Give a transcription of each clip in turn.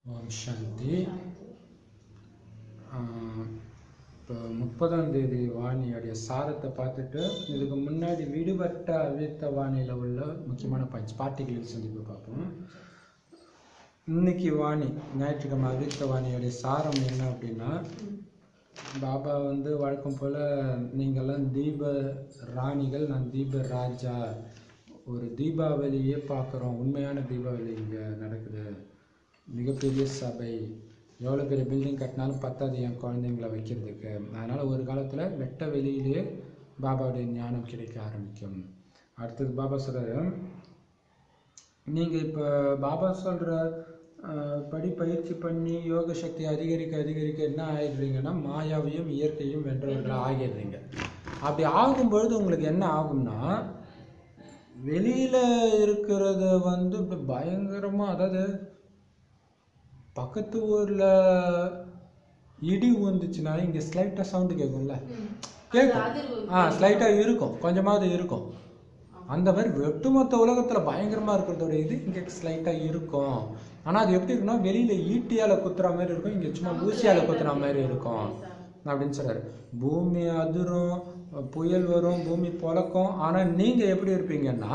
ஓம் சாந்தி இப்போ முப்பதாம் தேதி வாணியோடைய சாரத்தை பார்த்துட்டு இதுக்கு முன்னாடி விடுபட்ட அவ்வியக்த வாணியில் உள்ள முக்கியமான பாயிண்ட்ஸ் பார்ட்டிகளில் சந்திப்பு பார்ப்போம் இன்னைக்கு வாணி ஞாயிற்றுக்கிழமை அவ்வியக்த வாணியோடைய சாரம் என்ன அப்படின்னா பாபா வந்து வழக்கம் போல் நீங்கள்லாம் தீப ராணிகள் நான் தீப ராஜா ஒரு தீபாவளியே பார்க்குறோம் உண்மையான தீபாவளி இங்கே நடக்குது மிகப்பெரிய சபை எவ்வளோ பெரிய பில்டிங் கட்டினாலும் பத்தாது என் குழந்தைங்களை வைக்கிறதுக்கு அதனால் ஒரு காலத்தில் வெட்ட வெளியிலே பாபாவுடைய ஞானம் கிடைக்க ஆரம்பிக்கும் அடுத்தது பாபா சொல்கிறாரு நீங்கள் இப்போ பாபா சொல்கிற படி பயிற்சி பண்ணி யோக சக்தி அதிகரிக்க அதிகரிக்க என்ன ஆகிடுறீங்கன்னா மாயாவையும் இயற்கையும் வென்றவர்களாக ஆகிடுறீங்க அப்படி ஆகும்பொழுது உங்களுக்கு என்ன ஆகும்னா வெளியில் இருக்கிறத வந்து இப்படி பயங்கரமாக அதாவது பக்கத்து ஊரில் இடி ஊந்துச்சுன்னா இங்கே ஸ்லைட்டாக சவுண்டு கேட்கும்ல கேட்கும் ஆ ஸ்லைட்டாக இருக்கும் கொஞ்சமாவது இருக்கும் அந்த மாதிரி ஒட்டுமொத்த உலகத்தில் பயங்கரமாக இருக்கிறதோட இது இங்கே ஸ்லைட்டாக இருக்கும் ஆனால் அது எப்படி இருக்குன்னா வெளியில் ஈட்டியால் குத்துற மாதிரி இருக்கும் இங்கே சும்மா ஊசியால் குத்துற மாதிரி இருக்கும் அப்படின்னு சொல்கிறாரு பூமி அதிரும் புயல் வரும் பூமி பொழக்கும் ஆனால் நீங்கள் எப்படி இருப்பீங்கன்னா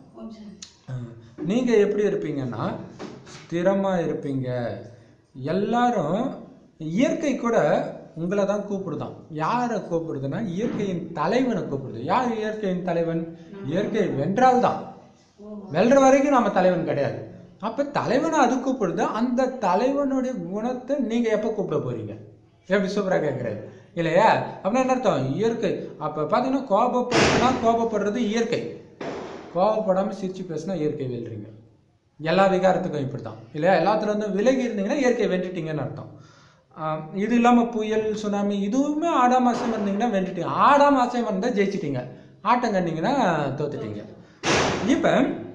நீங்கள் எப்படி இருப்பீங்கன்னா ஸ்திரமாக இருப்பீங்க எல்லாரும் இயற்கை கூட உங்களை தான் கூப்பிடுதான் யாரை கூப்பிடுதுன்னா இயற்கையின் தலைவனை கூப்பிடுது யார் இயற்கையின் தலைவன் இயற்கை வென்றால் தான் வெல்ற வரைக்கும் நம்ம தலைவன் கிடையாது அப்போ தலைவனை அது கூப்பிடுது அந்த தலைவனுடைய குணத்தை நீங்கள் எப்போ கூப்பிட போறீங்க எப்படி சூப்பராக கேட்குறாரு இல்லையா அப்படின்னா என்ன அர்த்தம் இயற்கை அப்போ பார்த்தீங்கன்னா கோபப்படுறதுனா கோபப்படுறது இயற்கை கோபப்படாமல் சிரிச்சு பேசினா இயற்கை வெல்றீங்க எல்லா விகாரத்துக்கும் இப்படி தான் இல்லையா எல்லாத்துலேருந்தும் விலகி இருந்தீங்கன்னா இயற்கை வென்றுட்டீங்கன்னு அர்த்தம் இது இல்லாமல் புயல் சுனாமி இதுவுமே ஆடாம அசையம் இருந்தீங்கன்னா வென்றுட்டீங்க ஆடாம அசையம் இருந்தால் ஜெயிச்சிட்டீங்க ஆட்டம் கண்டிங்கன்னா தோத்துட்டீங்க இப்போ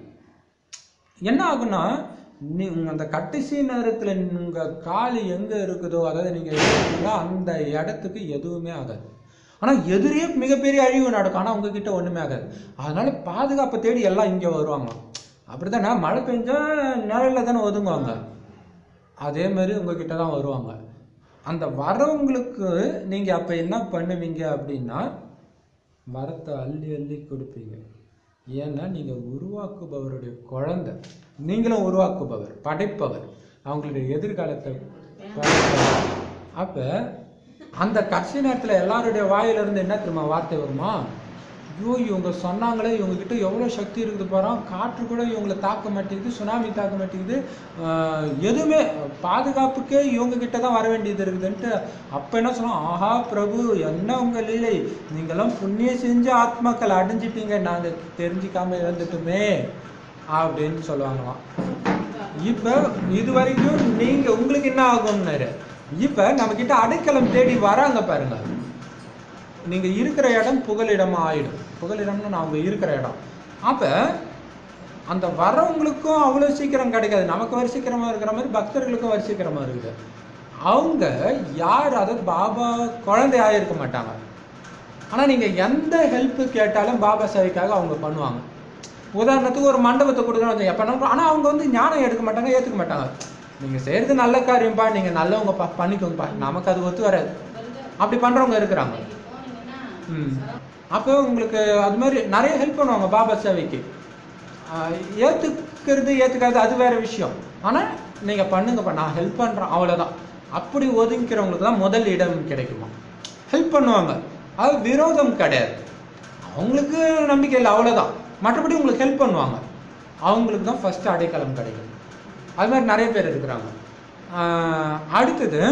என்ன ஆகுன்னா நீ அந்த கடைசி நேரத்தில் உங்கள் கால் எங்கே இருக்குதோ அதாவது நீங்கள் இருக்கீங்களோ அந்த இடத்துக்கு எதுவுமே ஆகாது ஆனால் எதிரே மிகப்பெரிய அழிவு நடக்கும் ஆனால் உங்ககிட்ட ஒன்றுமே ஆகாது அதனால பாதுகாப்பை தேடி எல்லாம் இங்கே வருவாங்க அப்படித்தானே மழை பெஞ்சா நிழலில் தானே ஒதுங்குவாங்க அதே மாதிரி உங்ககிட்ட தான் வருவாங்க அந்த வரவங்களுக்கு நீங்கள் அப்போ என்ன பண்ணுவீங்க அப்படின்னா வரத்தை அள்ளி அள்ளி கொடுப்பீங்க ஏன்னா நீங்கள் உருவாக்குபவருடைய குழந்தை நீங்களும் உருவாக்குபவர் படைப்பவர் அவங்களுடைய எதிர்காலத்தை அப்போ அந்த கடைசி நேரத்தில் எல்லாருடைய வாயிலிருந்து என்ன தெரியுமா வார்த்தை வருமா ஐயோ இவங்க சொன்னாங்களே இவங்ககிட்ட எவ்வளோ சக்தி இருக்குது பாரு காற்று கூட இவங்களை தாக்க மாட்டேங்குது சுனாமி தாக்க மாட்டேங்குது எதுவுமே பாதுகாப்புக்கே இவங்க கிட்ட தான் வர வேண்டியது இருக்குதுன்ட்டு அப்போ என்ன சொன்னோம் ஆஹா பிரபு என்ன உங்கள் லீலை நீங்களாம் புண்ணியம் செஞ்சு ஆத்மாக்கள் அடைஞ்சிட்டீங்க நாங்கள் தெரிஞ்சிக்காம இழந்துட்டுமே அப்படின்னு சொல்லுவாங்களாம் இப்போ இது வரைக்கும் நீங்கள் உங்களுக்கு என்ன ஆகும்னாரு இப்போ நம்மக்கிட்ட அடைக்கலம் தேடி வராங்க பாருங்க நீங்கள் இருக்கிற இடம் புகலிடமாக ஆயிடும் புகலிடம்னு நான் அவங்க இருக்கிற இடம் அப்போ அந்த வரவங்களுக்கும் அவ்வளோ சீக்கிரம் கிடைக்காது நமக்கு வரிசீக்கிரமாக இருக்கிற மாதிரி பக்தர்களுக்கும் வரிசீக்கிரமாக இருக்குது அவங்க யார் அதாவது பாபா குழந்தையாக இருக்க மாட்டாங்க ஆனால் நீங்கள் எந்த ஹெல்ப்பு கேட்டாலும் பாபா சேவைக்காக அவங்க பண்ணுவாங்க உதாரணத்துக்கு ஒரு மண்டபத்தை கொடுக்குறோம் எப்போ ஆனால் அவங்க வந்து ஞானம் எடுக்க மாட்டாங்க ஏற்றுக்க மாட்டாங்க நீங்கள் செய்கிறது நல்ல காரியம்ப்பா நீங்கள் நல்லவங்க பா பண்ணிக்கோங்கப்பா நமக்கு அது ஒத்து வராது அப்படி பண்ணுறவங்க இருக்கிறாங்க ம் அப்போ உங்களுக்கு அது மாதிரி நிறைய ஹெல்ப் பண்ணுவாங்க பாபா சேவைக்கு ஏற்றுக்கிறது ஏற்றுக்காது அது வேற விஷயம் ஆனால் நீங்கள் பண்ணுங்கப்பா நான் ஹெல்ப் பண்ணுறேன் அவ்வளோதான் அப்படி ஒதுங்கிறவங்களுக்கு தான் முதல் இடம் கிடைக்குமா ஹெல்ப் பண்ணுவாங்க அது விரோதம் கிடையாது அவங்களுக்கு நம்பிக்கை இல்லை அவ்வளோதான் மற்றபடி உங்களுக்கு ஹெல்ப் பண்ணுவாங்க அவங்களுக்கு தான் ஃபஸ்ட்டு அடைக்கலம் கிடைக்கும் அது மாதிரி நிறைய பேர் இருக்கிறாங்க அடுத்தது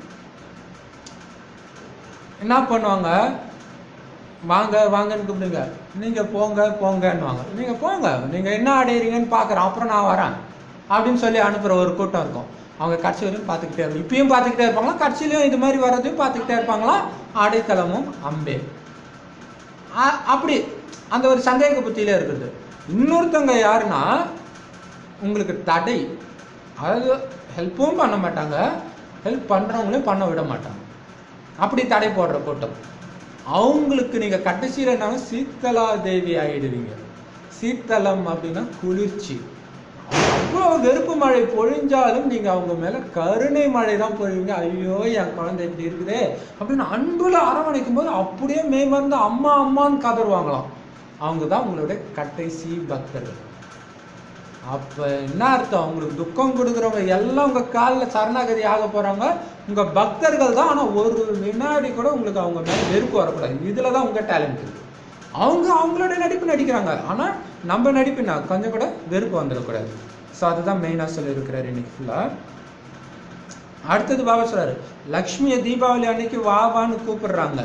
என்ன பண்ணுவாங்க வாங்க வாங்கன்னு கூப்பிடுங்க நீங்கள் போங்க போங்கன்னுவாங்க நீங்கள் போங்க நீங்கள் என்ன அடையிறீங்கன்னு பார்க்குறேன் அப்புறம் நான் வரேன் அப்படின்னு சொல்லி அனுப்புகிற ஒரு கூட்டம் இருக்கும் அவங்க கடைசி வரையும் பார்த்துக்கிட்டே இருக்கும் இப்பயும் பார்த்துக்கிட்டே இருப்பாங்களா கடைசிலையும் இது மாதிரி வர்றதையும் பார்த்துக்கிட்டே இருப்பாங்களா அடைக்கலமும் அம்பே அப்படி அந்த ஒரு சந்தேக புத்தியில இருக்குது இன்னொருத்தவங்க யாருன்னா உங்களுக்கு தடை அதாவது ஹெல்ப்பும் பண்ண மாட்டாங்க ஹெல்ப் பண்ணுறவங்களையும் பண்ண விட மாட்டாங்க அப்படி தடை போடுற கூட்டம் அவங்களுக்கு நீங்கள் கடைசியில் என்ன சீத்தலா தேவி ஆகிடுவீங்க சீத்தலம் அப்படின்னா குளிர்ச்சி எவ்வளோ வெறுப்பு மழை பொழிஞ்சாலும் நீங்க அவங்க மேல கருணை மழை தான் பொழிவீங்க ஐயோ என் குழந்தை இப்படி இருக்குதே அப்படின்னு அன்புல அரவணைக்கும் போது அப்படியே மேமர்ந்து அம்மா அம்மான்னு கதறுவாங்களாம் அவங்க தான் உங்களுடைய கடைசி பக்தர்கள் அப்ப என்ன அர்த்தம் அவங்களுக்கு துக்கம் கொடுக்குறவங்க எல்லாம் உங்க காலில் சரணாகதி ஆக போறாங்க உங்க பக்தர்கள் தான் ஆனா ஒரு வினாடி கூட உங்களுக்கு அவங்க மேல வெறுப்பு வரக்கூடாது இதுல தான் உங்க டேலண்ட் இருக்கு அவங்க அவங்களோட நடிப்பு நடிக்கிறாங்க ஆனா நம்ம நடிப்பு என்ன கொஞ்சம் கூட வெறுப்பு வந்துடக்கூடாது ஸோ அதுதான் மெயினாக சொல்லியிருக்கிறாரு இன்னைக்கு ஃபுல்லாக அடுத்தது பாபா சொல்றாரு லக்ஷ்மியை தீபாவளி அன்னைக்கு வா வான்னு கூப்பிடுறாங்க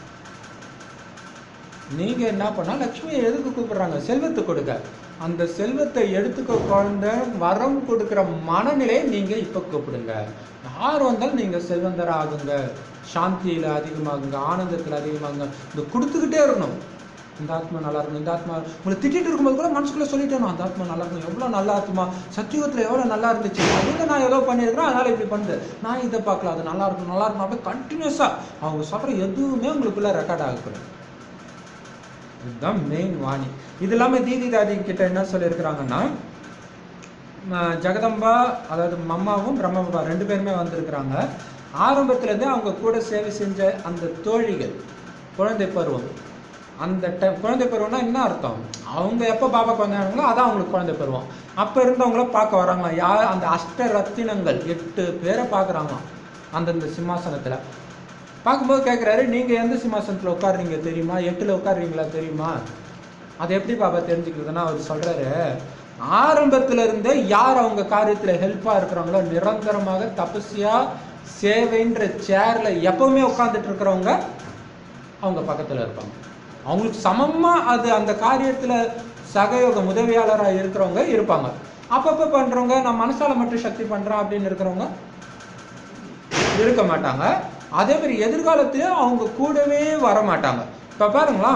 நீங்க என்ன பண்ணா லக்ஷ்மியை எதுக்கு கூப்பிடுறாங்க செல்வத்தை கொடுக்க அந்த செல்வத்தை எடுத்துக்க குழந்தை வரம் கொடுக்கிற மனநிலையை நீங்க இப்ப கூப்பிடுங்க யார் வந்தாலும் நீங்க செல்வந்தரா ஆகுங்க சாந்தியில அதிகமாகுங்க ஆனந்தத்துல அதிகமாகுங்க இந்த கொடுத்துக்கிட்டே இருக்கணும் இந்த ஆத்மா நல்லா இருக்கணும் இந்த ஆத்மா உங்களை திட்டிட்டு இருக்கும்போது கூட மனசுக்குள்ள சொல்லிட்டேன் அந்த ஆத்மா நல்லா இருக்கணும் எவ்வளவு நல்ல ஆத்மா சத்தியுகத்துல எவ்வளவு நல்லா இருந்துச்சு அதுல நான் ஏதோ பண்ணியிருக்கிறேன் அதனால இப்படி பண்ணுது நான் இதை பார்க்கல அது நல்லா இருக்கும் நல்லா இருக்கும் அப்படியே கண்டினியூஸா அவங்க சொல்ற எதுவுமே உங்களுக்குள்ள ரெக்கார்ட் ஆகக்கூடாது இதுதான் மெயின் வாணி இது இல்லாம தீதி தாதி கிட்ட என்ன சொல்லியிருக்கிறாங்கன்னா ம- ஜெகதம்பா அதாவது மம்மாவும் பிரம்மபாபா ரெண்டு பேருமே வந்திருக்கிறாங்க ஆரம்பத்துல இருந்தே அவங்க கூட சேவை செஞ்ச அந்த தோழிகள் குழந்தை பருவம் அந்த டைம் குழந்தை பருவம்னா என்ன அர்த்தம் அவங்க எப்போ பாபா குழந்தைங்களோ அதான் அவங்களுக்கு குழந்தை பருவம் அப்போ இருந்தவங்கள பார்க்க வராங்களாம் யார் அந்த அஷ்ட ரத்தினங்கள் எட்டு பேரை பார்க்குறாங்களாம் அந்தந்த சிம்மாசனத்துல பார்க்கும்போது கேட்குறாரு நீங்க எந்த சிம்மாசனத்துல உட்காருறீங்க தெரியுமா எட்டுல உட்காருறீங்களா தெரியுமா அது எப்படி பாபா தெரிஞ்சுக்கிறதுன்னா அவர் சொல்றாரு ஆரம்பத்துல இருந்தே யார் அவங்க காரியத்துல ஹெல்ப்பா இருக்கிறாங்களோ நிரந்தரமாக தபஸ்யா சேவைன்ற சேர்ல எப்பவுமே உட்கார்ந்துட்டு இருக்கிறவங்க அவங்க பக்கத்துல இருப்பாங்க அவங்களுக்கு சமமா அது அந்த காரியத்துல சகயோக உதவியாளரா இருக்கிறவங்க இருப்பாங்க அப்பப்ப பண்றவங்க நான் மனசால மட்டும் சக்தி பண்றேன் அப்படின்னு இருக்கிறவங்க இருக்க மாட்டாங்க அதே மாதிரி எதிர்காலத்துல அவங்க கூடவே வர மாட்டாங்க இப்ப பாருங்களா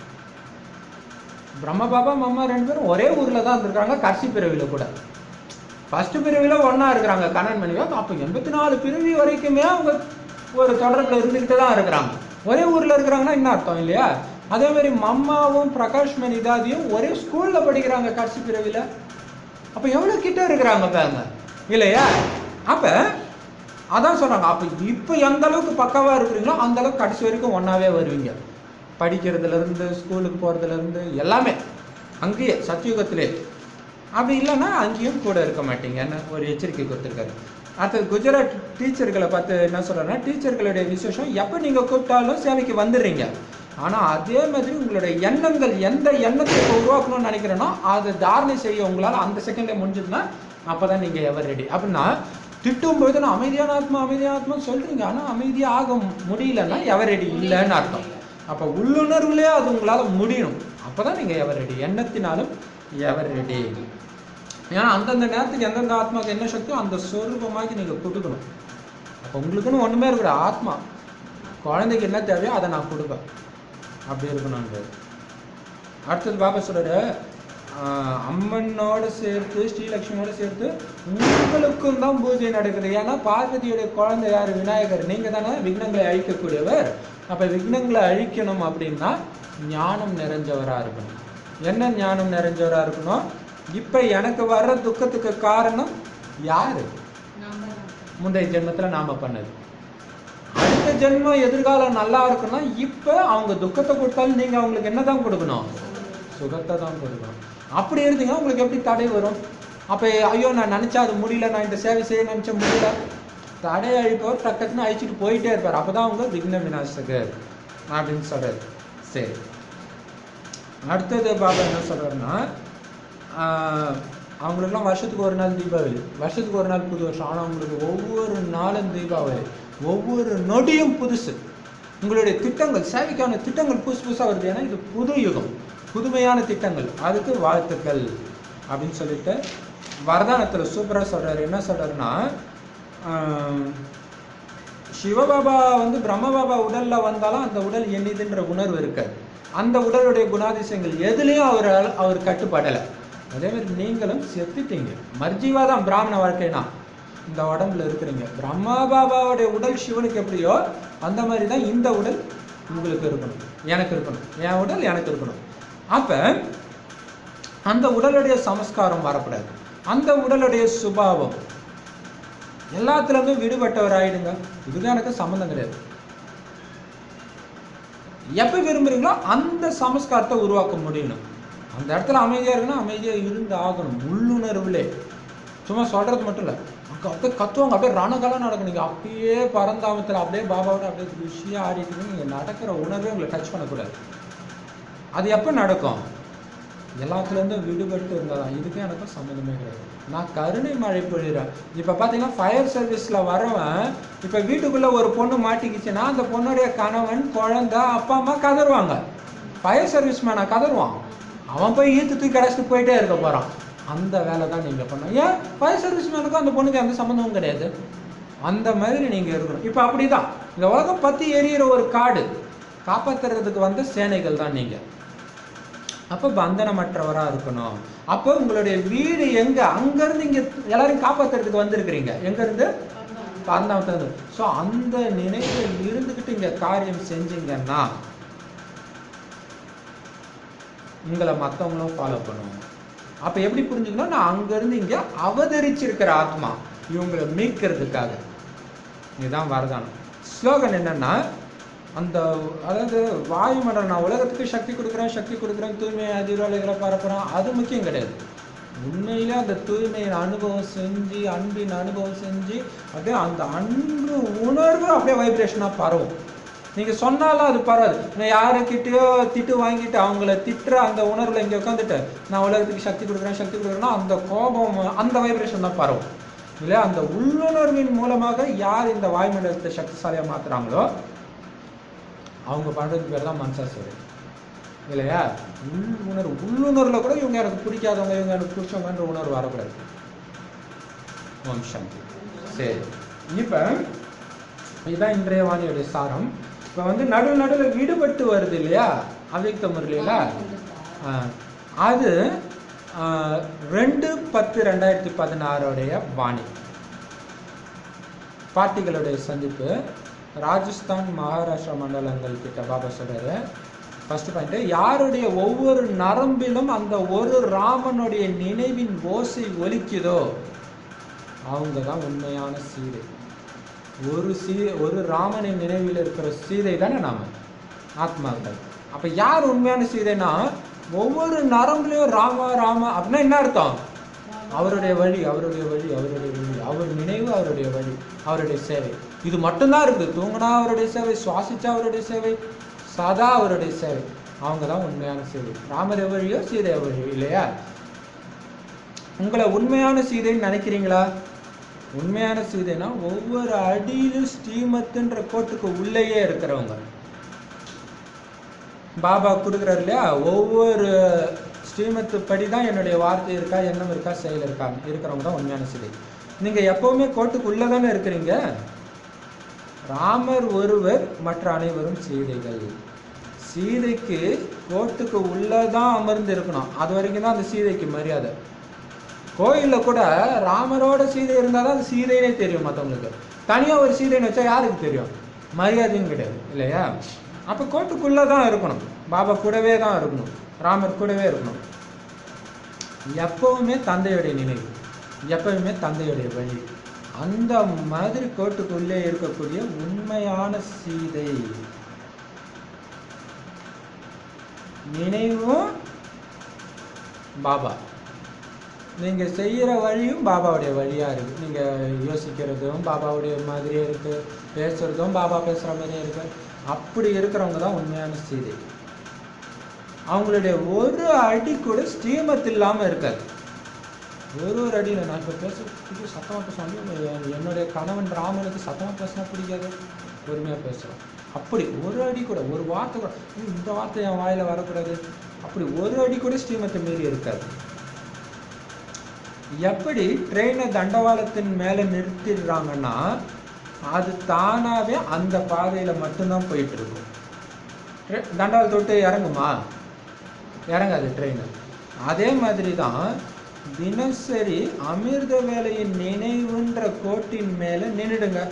பிரம்ம பாபா மம்மா ரெண்டு பேரும் ஒரே ஊர்ல தான் இருந்திருக்காங்க கடைசி பிறவியில கூட ஃபர்ஸ்ட் பிறவியில ஒண்ணா இருக்கிறாங்க கண்ணன் மனைவியா அப்ப எண்பத்தி நாலு பிறவி வரைக்குமே அவங்க ஒரு தொடர்புல இருந்துகிட்டு தான் இருக்கிறாங்க ஒரே ஊர்ல இருக்கிறாங்கன்னா என்ன அர்த்தம் இல்லையா அதே மாதிரி மம்மாவும் பிரகாஷ் மணிதாதியும் ஒரே ஸ்கூல்ல படிக்கிறாங்க கடைசி பிறவியில அப்ப எவ்வளவு கிட்ட இருக்கிறாங்க பாருங்க இல்லையா அப்ப அதான் சொல்றாங்க அப்ப இப்ப எந்த அளவுக்கு பக்காவா இருக்கிறீங்களோ அந்த அளவுக்கு கடைசி வரைக்கும் ஒண்ணாவே வருவீங்க படிக்கிறதுல இருந்து ஸ்கூலுக்கு போறதுல இருந்து எல்லாமே அங்கேயே சத்தியுகத்திலே அப்படி இல்லைன்னா அங்கேயும் கூட இருக்க மாட்டீங்கன்னு ஒரு எச்சரிக்கை கொடுத்துருக்காரு அடுத்தது குஜராத் டீச்சர்களை பார்த்து என்ன சொல்றேன்னா டீச்சர்களுடைய விசேஷம் எப்போ நீங்க கூப்பிட்டாலும் சேவைக்கு வந்துடுறீங்க ஆனா அதே மாதிரி உங்களுடைய எண்ணங்கள் எந்த எண்ணத்தை இப்போ உருவாக்கணும்னு நினைக்கிறேனோ அதை தாரணை செய்ய உங்களால அந்த செகண்ட்ல முடிஞ்சதுன்னா அப்பதான் நீங்க எவர் ரெடி அப்படின்னா திட்டும் பொழுது நான் அமைதியான ஆத்மா அமைதியான ஆத்மா சொல்றீங்க ஆனா அமைதியா ஆக முடியலன்னா எவர் ரெடி இல்லைன்னு அர்த்தம் அப்ப உள்ளுணர்வுலயே அது உங்களால முடியும் அப்பதான் நீங்க எவர் ரெடி எண்ணத்தினாலும் எவர் ரெடி ஏன்னா அந்தந்த நேரத்துக்கு எந்தெந்த ஆத்மாவுக்கு என்ன சக்தியோ அந்த சொரூபமாக்கி நீங்க கொடுக்கணும் அப்ப உங்களுக்குன்னு ஒண்ணுமே இருக்கிற ஆத்மா குழந்தைக்கு என்ன தேவையோ அதை நான் கொடுப்பேன் அப்படி இருக்கணுன்றது அடுத்தது பாபா சொல்றாரு ஆஹ் அம்மனோட சேர்த்து ஸ்ரீலக்ஷ்மியோட சேர்த்து உங்களுக்கும் தான் பூஜை நடக்குது ஏன்னா பார்வதியுடைய குழந்தை யாரு விநாயகர் நீங்க தானே விக்னங்களை அழிக்கக்கூடியவர் அப்ப விக்னங்களை அழிக்கணும் அப்படின்னா ஞானம் நிறைஞ்சவரா இருக்கணும் என்ன ஞானம் நிறைஞ்சவரா இருக்கணும் இப்ப எனக்கு வர்ற துக்கத்துக்கு காரணம் யாரு முந்தைய ஜென்மத்துல நாம பண்ணது அடுத்த ஜென்மம் எதிர்காலம் நல்லா இருக்குன்னா இப்ப அவங்க துக்கத்தை கொடுத்தாலும் நீங்க அவங்களுக்கு என்னதான் கொடுக்கணும் சுகத்தை தான் கொடுக்கணும் அப்படி இருந்தீங்கன்னா உங்களுக்கு எப்படி தடை வரும் அப்ப ஐயோ நான் நினைச்சா அது முடியல நான் இந்த சேவை செய்ய நினைச்ச முடியல தடை அழிப்பவர் டக்குன்னு அழிச்சிட்டு போயிட்டே இருப்பார் அப்பதான் அவங்க விக்ன விநாசகர் அப்படின்னு சொல்றாரு சரி அடுத்தது பாபா என்ன சொல்றாருன்னா ஆஹ், அவங்களுக்கெல்லாம் வருஷத்துக்கு ஒரு நாள் தீபாவளி வருஷத்துக்கு ஒரு நாள் புது வருஷம் ஆனால் அவங்களுக்கு ஒவ்வொரு நாளும் தீபாவளி ஒவ்வொரு நொடியும் புதுசு உங்களுடைய திட்டங்கள் சேவைக்கான திட்டங்கள் புதுசு புதுசாக வருது ஏன்னா இது புது யுகம் புதுமையான திட்டங்கள் அதுக்கு வாழ்த்துக்கள் அப்படின்னு சொல்லிட்டு வரதானத்தில் சூப்பராக சொல்றாரு என்ன சொல்றாருன்னா ஆஹ், சிவபாபா வந்து பிரம்மபாபா உடல்ல வந்தாலும் அந்த உடல் என்னதுன்ற உணர்வு இருக்காது அந்த உடலுடைய குணாதிசயங்கள் எதுலயும் அவர் அவர் கட்டுப்படலை அதே மாதிரி நீங்களும் செத்துட்டீங்க மர்ஜீவா தான் பிராமண வாழ்க்கைனா இந்த உடம்புல இருக்கிறீங்க பிரம்மா பாபாவுடைய உடல் சிவனுக்கு எப்படியோ அந்த மாதிரி தான் இந்த உடல் உங்களுக்கு இருக்கணும் எனக்கு இருக்கணும் என் உடல் எனக்கு இருக்கணும் அப்ப அந்த உடலுடைய சமஸ்காரம் வரக்கூடாது அந்த உடலுடைய சுபாவம் எல்லாத்துல இருந்தும் விடுபட்டவர் ஆயிடுங்க இதுதான் எனக்கு சம்மந்தம் கிடையாது எப்ப விரும்புறீங்களோ அந்த சமஸ்காரத்தை உருவாக்க முடியணும் அந்த இடத்துல அமைதியா இருக்குன்னா அமைதியா இருந்து ஆகணும் உள்ளுணர்வுலே சும்மா சொல்றது மட்டும் இல்ல அங்க அப்படியே கத்துவாங்க அப்படியே ரணகாலம் நடக்கும் நீங்க அப்படியே பரந்தாமத்துல அப்படியே பாபாவோட அப்படியே குஷியா ஆடிட்டு இருக்கு. நீங்க நடக்கிற உணர்வே உங்களை டச் பண்ணக்கூடாது அது எப்ப நடக்கும் எல்லாத்துல இருந்தும் விடுபட்டு இருந்தாதான் இதுக்கும் எனக்கும் சம்மந்தமே கிடையாது நான் கருணை மழை பொழிகிறேன் இப்ப பாத்தீங்கன்னா ஃபயர் சர்வீஸ்ல வரவன் இப்ப வீட்டுக்குள்ள ஒரு பொண்ணு மாட்டிக்கிச்சுன்னா அந்த பொண்ணுடைய கணவன் குழந்தை அப்பா அம்மா கதறுவாங்க ஃபயர் சர்வீஸ் மேனா கதறுவான் அவன் போய் ஈத்து தூக்கி கடைச்சிட்டு போயிட்டே இருக்க போறான் அந்த வேலை தான் நீங்க பண்ணணும் ஏன் ஃபயர் சர்வீஸ் மேனுக்கும் அந்த பொண்ணுக்கு எந்த சம்மந்தமும் கிடையாது அந்த மாதிரி நீங்க இருக்கணும் இப்ப அப்படிதான் இந்த உலகம் பத்தி எரியிற ஒரு காடு காப்பாத்துறதுக்கு வந்த சேனைகள் தான் நீங்க அப்ப பந்தனமற்றவரா இருக்கணும் அப்போ உங்களுடைய வீடு எங்க அங்க இருந்து இங்க எல்லாரையும் காப்பாத்துறதுக்கு வந்திருக்கிறீங்க எங்க இருந்து பரந்தாமத்துல இருந்து ஸோ அந்த நினைவில் இருந்துகிட்டு இங்க காரியம் செஞ்சீங்கன்னா உங்களை மத்தவங்களும் ஃபாலோ பண்ணுவாங்க அப்ப எப்படி புரிஞ்சுக்கணும் நான் அங்க இருந்து இங்க அவதரிச்சிருக்கிற ஆத்மா இவங்களை மீட்கிறதுக்காக இதுதான் வரதானம் ஸ்லோகன் என்னன்னா அந்த அதாவது வாயுமண்டலம் நான் உலகத்துக்கு சக்தி கொடுக்குறேன் சக்தி கொடுக்குறேன் தூய்மையை அதிர்வலைகளை பரப்புறேன் அது முக்கியம் கிடையாது உண்மையிலே அந்த தூய்மையின் அனுபவம் செஞ்சு அன்பின் அனுபவம் செஞ்சு அப்படியே அந்த அன்பு உணர்வு அப்படியே வைப்ரேஷனாக பரவும் நீங்க சொன்னாலும் அது பரவாது நான் யாருக்கிட்டயோ திட்டு வாங்கிட்டு அவங்கள திட்டுற அந்த உணர்வுல இங்க உட்காந்துட்டு நான் உலகத்துக்கு சக்தி கொடுக்குறேன் சக்தி கொடுக்குறேன்னா அந்த கோபம் அந்த வைப்ரேஷன் தான் பரவும் இல்லையா அந்த உள்ளுணர்வின் மூலமாக யார் இந்த வாயுமண்டலத்தை சக்திசாலியா மாத்துறாங்களோ அவங்க பண்றதுக்கு பேர் தான் மனசாசுரி இல்லையா உள்ளுணர்வு உள்ளுணர்வுல கூட இவங்க எனக்கு பிடிக்காதவங்க இவங்க எனக்கு பிடிச்சவங்கன்ற உணர்வு வரக்கூடாது ஓம் சாந்தி சரி இப்ப இதுதான் இன்றைய வாணியோடைய சாரம் இப்ப வந்து நடு நடுவில் விடுபட்டு வருது இல்லையா அவ்யக்த முரளியில ஆஹ், அது ஆஹ், ரெண்டு பத்து ரெண்டாயிரத்தி பதினாறுடைய வாணி பார்ட்டிகளுடைய சந்திப்பு ராஜஸ்தான் மகாராஷ்டிரா மண்டலங்கள் கிட்ட பாபா சொல்றாரு ஃபர்ஸ்ட் பாயிண்ட் யாருடைய ஒவ்வொரு நரம்பிலும் அந்த ஒரு ராமனுடைய நினைவின் ஓசை ஒலிக்குதோ அவங்க தான் உண்மையான சீதை ஒரு சீ ஒரு ராமனின் நினைவில் இருக்கிற சீதை தானே நாம ஆத்மாக்கள் அப்ப யார் உண்மையான சீதைனா ஒவ்வொரு நரம்புலயும் ராமா ராமா அப்படின்னா என்ன அர்த்தம் அவருடைய வழி அவருடைய வழி அவருடைய வழி அவர் நினைவு அவருடைய வழி அவருடைய சேவை இது மட்டும்தான் இருக்குது தூங்கினா அவருடைய சேவை சுவாசிச்சா அவருடைய சேவை சதா அவருடைய சேவை அவங்க தான் உண்மையான சேவை ராமர் வழியோ சீதை வழியோ இல்லையா உங்களை உண்மையான சீதைன்னு நினைக்கிறீங்களா உண்மையான சீதைனா ஒவ்வொரு அடியிலும் ஸ்ரீமத்துன்ற கோட்டுக்கு உள்ளேயே இருக்கிறவங்க பாபா கொடுக்குறாரு இல்லையா ஒவ்வொரு ஸ்ரீமத்து படி தான் என்னுடைய வார்த்தை இருக்கா எண்ணம் இருக்கா செயல் இருக்கா இருக்கிறவங்க தான் உண்மையான சீதை நீங்க எப்பவுமே கோட்டுக்கு உள்ள தானே இருக்கிறீங்க ராமர் ஒருவர் மற்ற அனைவரும் சீதைகள் சீதைக்கு கோட்டுக்கு உள்ளதான் அமர்ந்து இருக்கணும் அது வரைக்கும் தான் அந்த சீதைக்கு மரியாதை கோயில்ல கூட ராமரோட சீதை இருந்தால் தான் அது சீதைனே தெரியும் மற்றவங்களுக்கு தனியா ஒரு சீதைன்னு வச்சா யாருக்கு தெரியும் மரியாதையும் கிடையாது இல்லையா அப்ப கோட்டுக்குள்ள தான் இருக்கணும் பாபா கூடவே தான் இருக்கணும் ராமர் கூடவே இருக்கணும் எப்பவுமே தந்தையுடைய நினைவு எப்பவுமே தந்தையுடைய வழி அந்த மாதிரி கோட்டுக்குள்ளே இருக்கக்கூடிய உண்மையான சீதை நினைவும் பாபா நீங்க செய்யற வழியும் பாபாவுடைய வழியா இருக்கு நீங்க யோசிக்கிறதும் பாபாவுடைய மாதிரியே இருக்கு பேசுறதும் பாபா பேசுற மாதிரியே இருக்கு அப்படி இருக்கிறவங்க தான் உண்மையான சீதை அவங்களுடைய ஒரு அடி கூட ஸ்ரீமத் இல்லாம இருக்காது ஒரு ஒரு அடியில் நான் இப்போ பேசுறதுக்கு சத்தமாக பேசுவாங்க என்னுடைய கணவன் ராமனுக்கு சத்தமாக பேசினா பிடிக்காது பொறுமையாக பேசுகிறோம் அப்படி ஒரு அடி கூட ஒரு வார்த்தை கூட "ஐயோ, இந்த வார்த்தை என் வாயில வரக்கூடாது அப்படி ஒரு அடி கூட ஸ்ரீமத்தை மீறி இருக்காது எப்படி ட்ரெயினை தண்டவாளத்தின் மேலே நிறுத்திடுறாங்கன்னா அது தானாவே அந்த பாதையில மட்டும்தான் போயிட்டு இருக்கும் ட்ரெ- தண்டவாளத்தை விட்டு இறங்குமா இறங்காது ட்ரெயின் அதே மாதிரி தான் தினசரி அமிர்த வேலையின் நினைவுன்ற கோட்டின் மேல நின்னுடுங்க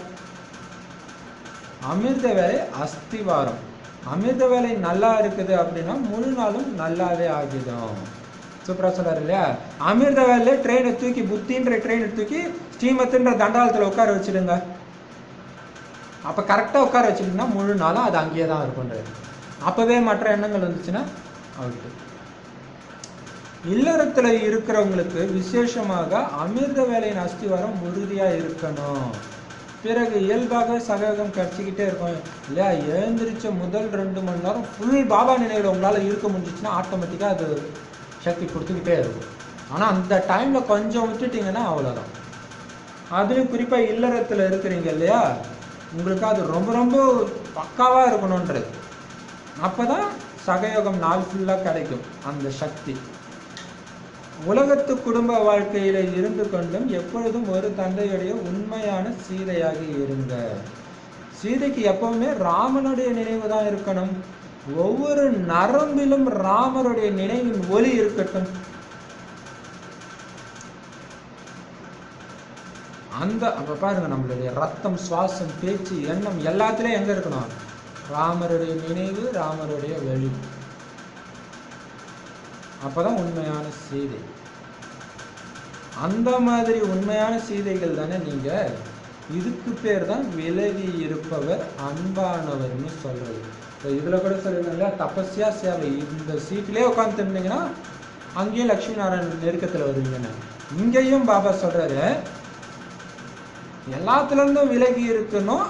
அமிர்த வேலை அஸ்திவாரம் அமிர்த வேலை நல்லா இருக்குது அப்படின்னா முழு நாளும் நல்லாவே ஆகிடும் சூப்பரா சொல்றாரு இல்லையா அமிர்த வேலையில ட்ரெயினை தூக்கி புத்தின்ற ட்ரெயினை தூக்கி ஸ்ரீமத்துன்ற தண்டாளத்துல உட்கார வச்சிடுங்க அப்ப கரெக்டா உட்கார வச்சிட்டீங்கன்னா முழு நாளும் அது அங்கேயே தான் இருக்குன்றாரு அப்பவே மற்ற எண்ணங்கள் வந்துச்சுன்னா அவுட்டு இல்லறத்துல இருக்கிறவங்களுக்கு விசேஷமாக அமிர்த வேலையின் அஸ்திவாரம் உறுதியா இருக்கணும் பிறகு இயல்பாக சகயோகம் கிடைச்சிக்கிட்டே இருக்கும் இல்லையா எழுந்திரிச்ச முதல் ரெண்டு மணி நேரம் ஃபுல் பாபா நினைவில் உங்களால இருக்க முடிஞ்சிச்சுன்னா ஆட்டோமேட்டிக்காக அது சக்தி கொடுத்துக்கிட்டே இருக்கும் ஆனா அந்த டைம்ல கொஞ்சம் விட்டுட்டீங்கன்னா அவ்வளவுதான் அதுலயும் குறிப்பா இல்லறத்துல இருக்கிறீங்க இல்லையா உங்களுக்கு அது ரொம்ப ரொம்ப பக்காவா இருக்கணுன்றது அப்பதான் சகயோகம் நாள் ஃபுல்லா கிடைக்கும் அந்த சக்தி உலகத்து குடும்ப வாழ்க்கையில இருந்து கொண்டும் எப்பொழுதும் ஒரு தந்தையுடைய உண்மையான சீதையாக இருங்க சீதைக்கு எப்பவுமே ராமனுடைய நினைவு தான் இருக்கணும் ஒவ்வொரு நரம்பிலும் ராமருடைய நினைவின் ஒளி இருக்கட்டும் அந்த அப்ப பாருங்க நம்மளுடைய ரத்தம் சுவாசம் பேச்சு எண்ணம் எல்லாத்துலயும் எங்க இருக்கணும் ராமருடைய நினைவு ராமருடைய வெளி அப்பதான் உண்மையான சீதை அந்த மாதிரி உண்மையான சீதைகள் தானே நீங்க இதுக்கு பேர் தான் விலகி இருப்பவர் அன்பானவர்னு சொல்றது இப்போ இதுல கூட சொல்லிருந்தாங்க இல்லையா தபஸ்யா சேவை இந்த சீட்லயே உட்காந்து இருந்தீங்கன்னா அங்கேயும் லட்சுமி நாராயணன் நெருக்கத்துல வருவீங்கன்னு இங்கேயும் பாபா சொல்றாரு எல்லாத்துல இருந்தும் விலகி இருக்கணும்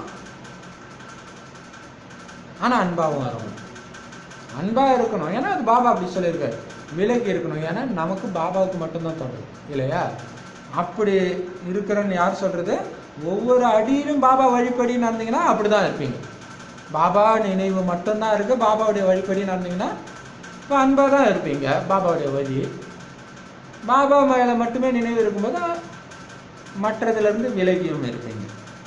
ஆனா அன்பாவும் வரணும் அன்பா இருக்கணும் ஏன்னா அது பாபா அப்படி சொல்லியிருக்காரு விலகி இருக்கணும் ஏன்னா நமக்கு பாபாவுக்கு மட்டும்தான் தோணுது இல்லையா அப்படி இருக்கிறன்னு யார் சொல்றது ஒவ்வொரு அடியிலும் பாபா வழிபடி நடந்தீங்கன்னா அப்படிதான் இருப்பீங்க பாபா நினைவு மட்டும்தான் இருக்கு பாபாவுடைய வழிபடி நடந்தீங்கன்னா இப்போ அன்பா தான் இருப்பீங்க பாபாவுடைய வழி பாபா மேல மட்டுமே நினைவு இருக்கும்போது மற்றதுல இருந்து விலகியும் இருப்பீங்க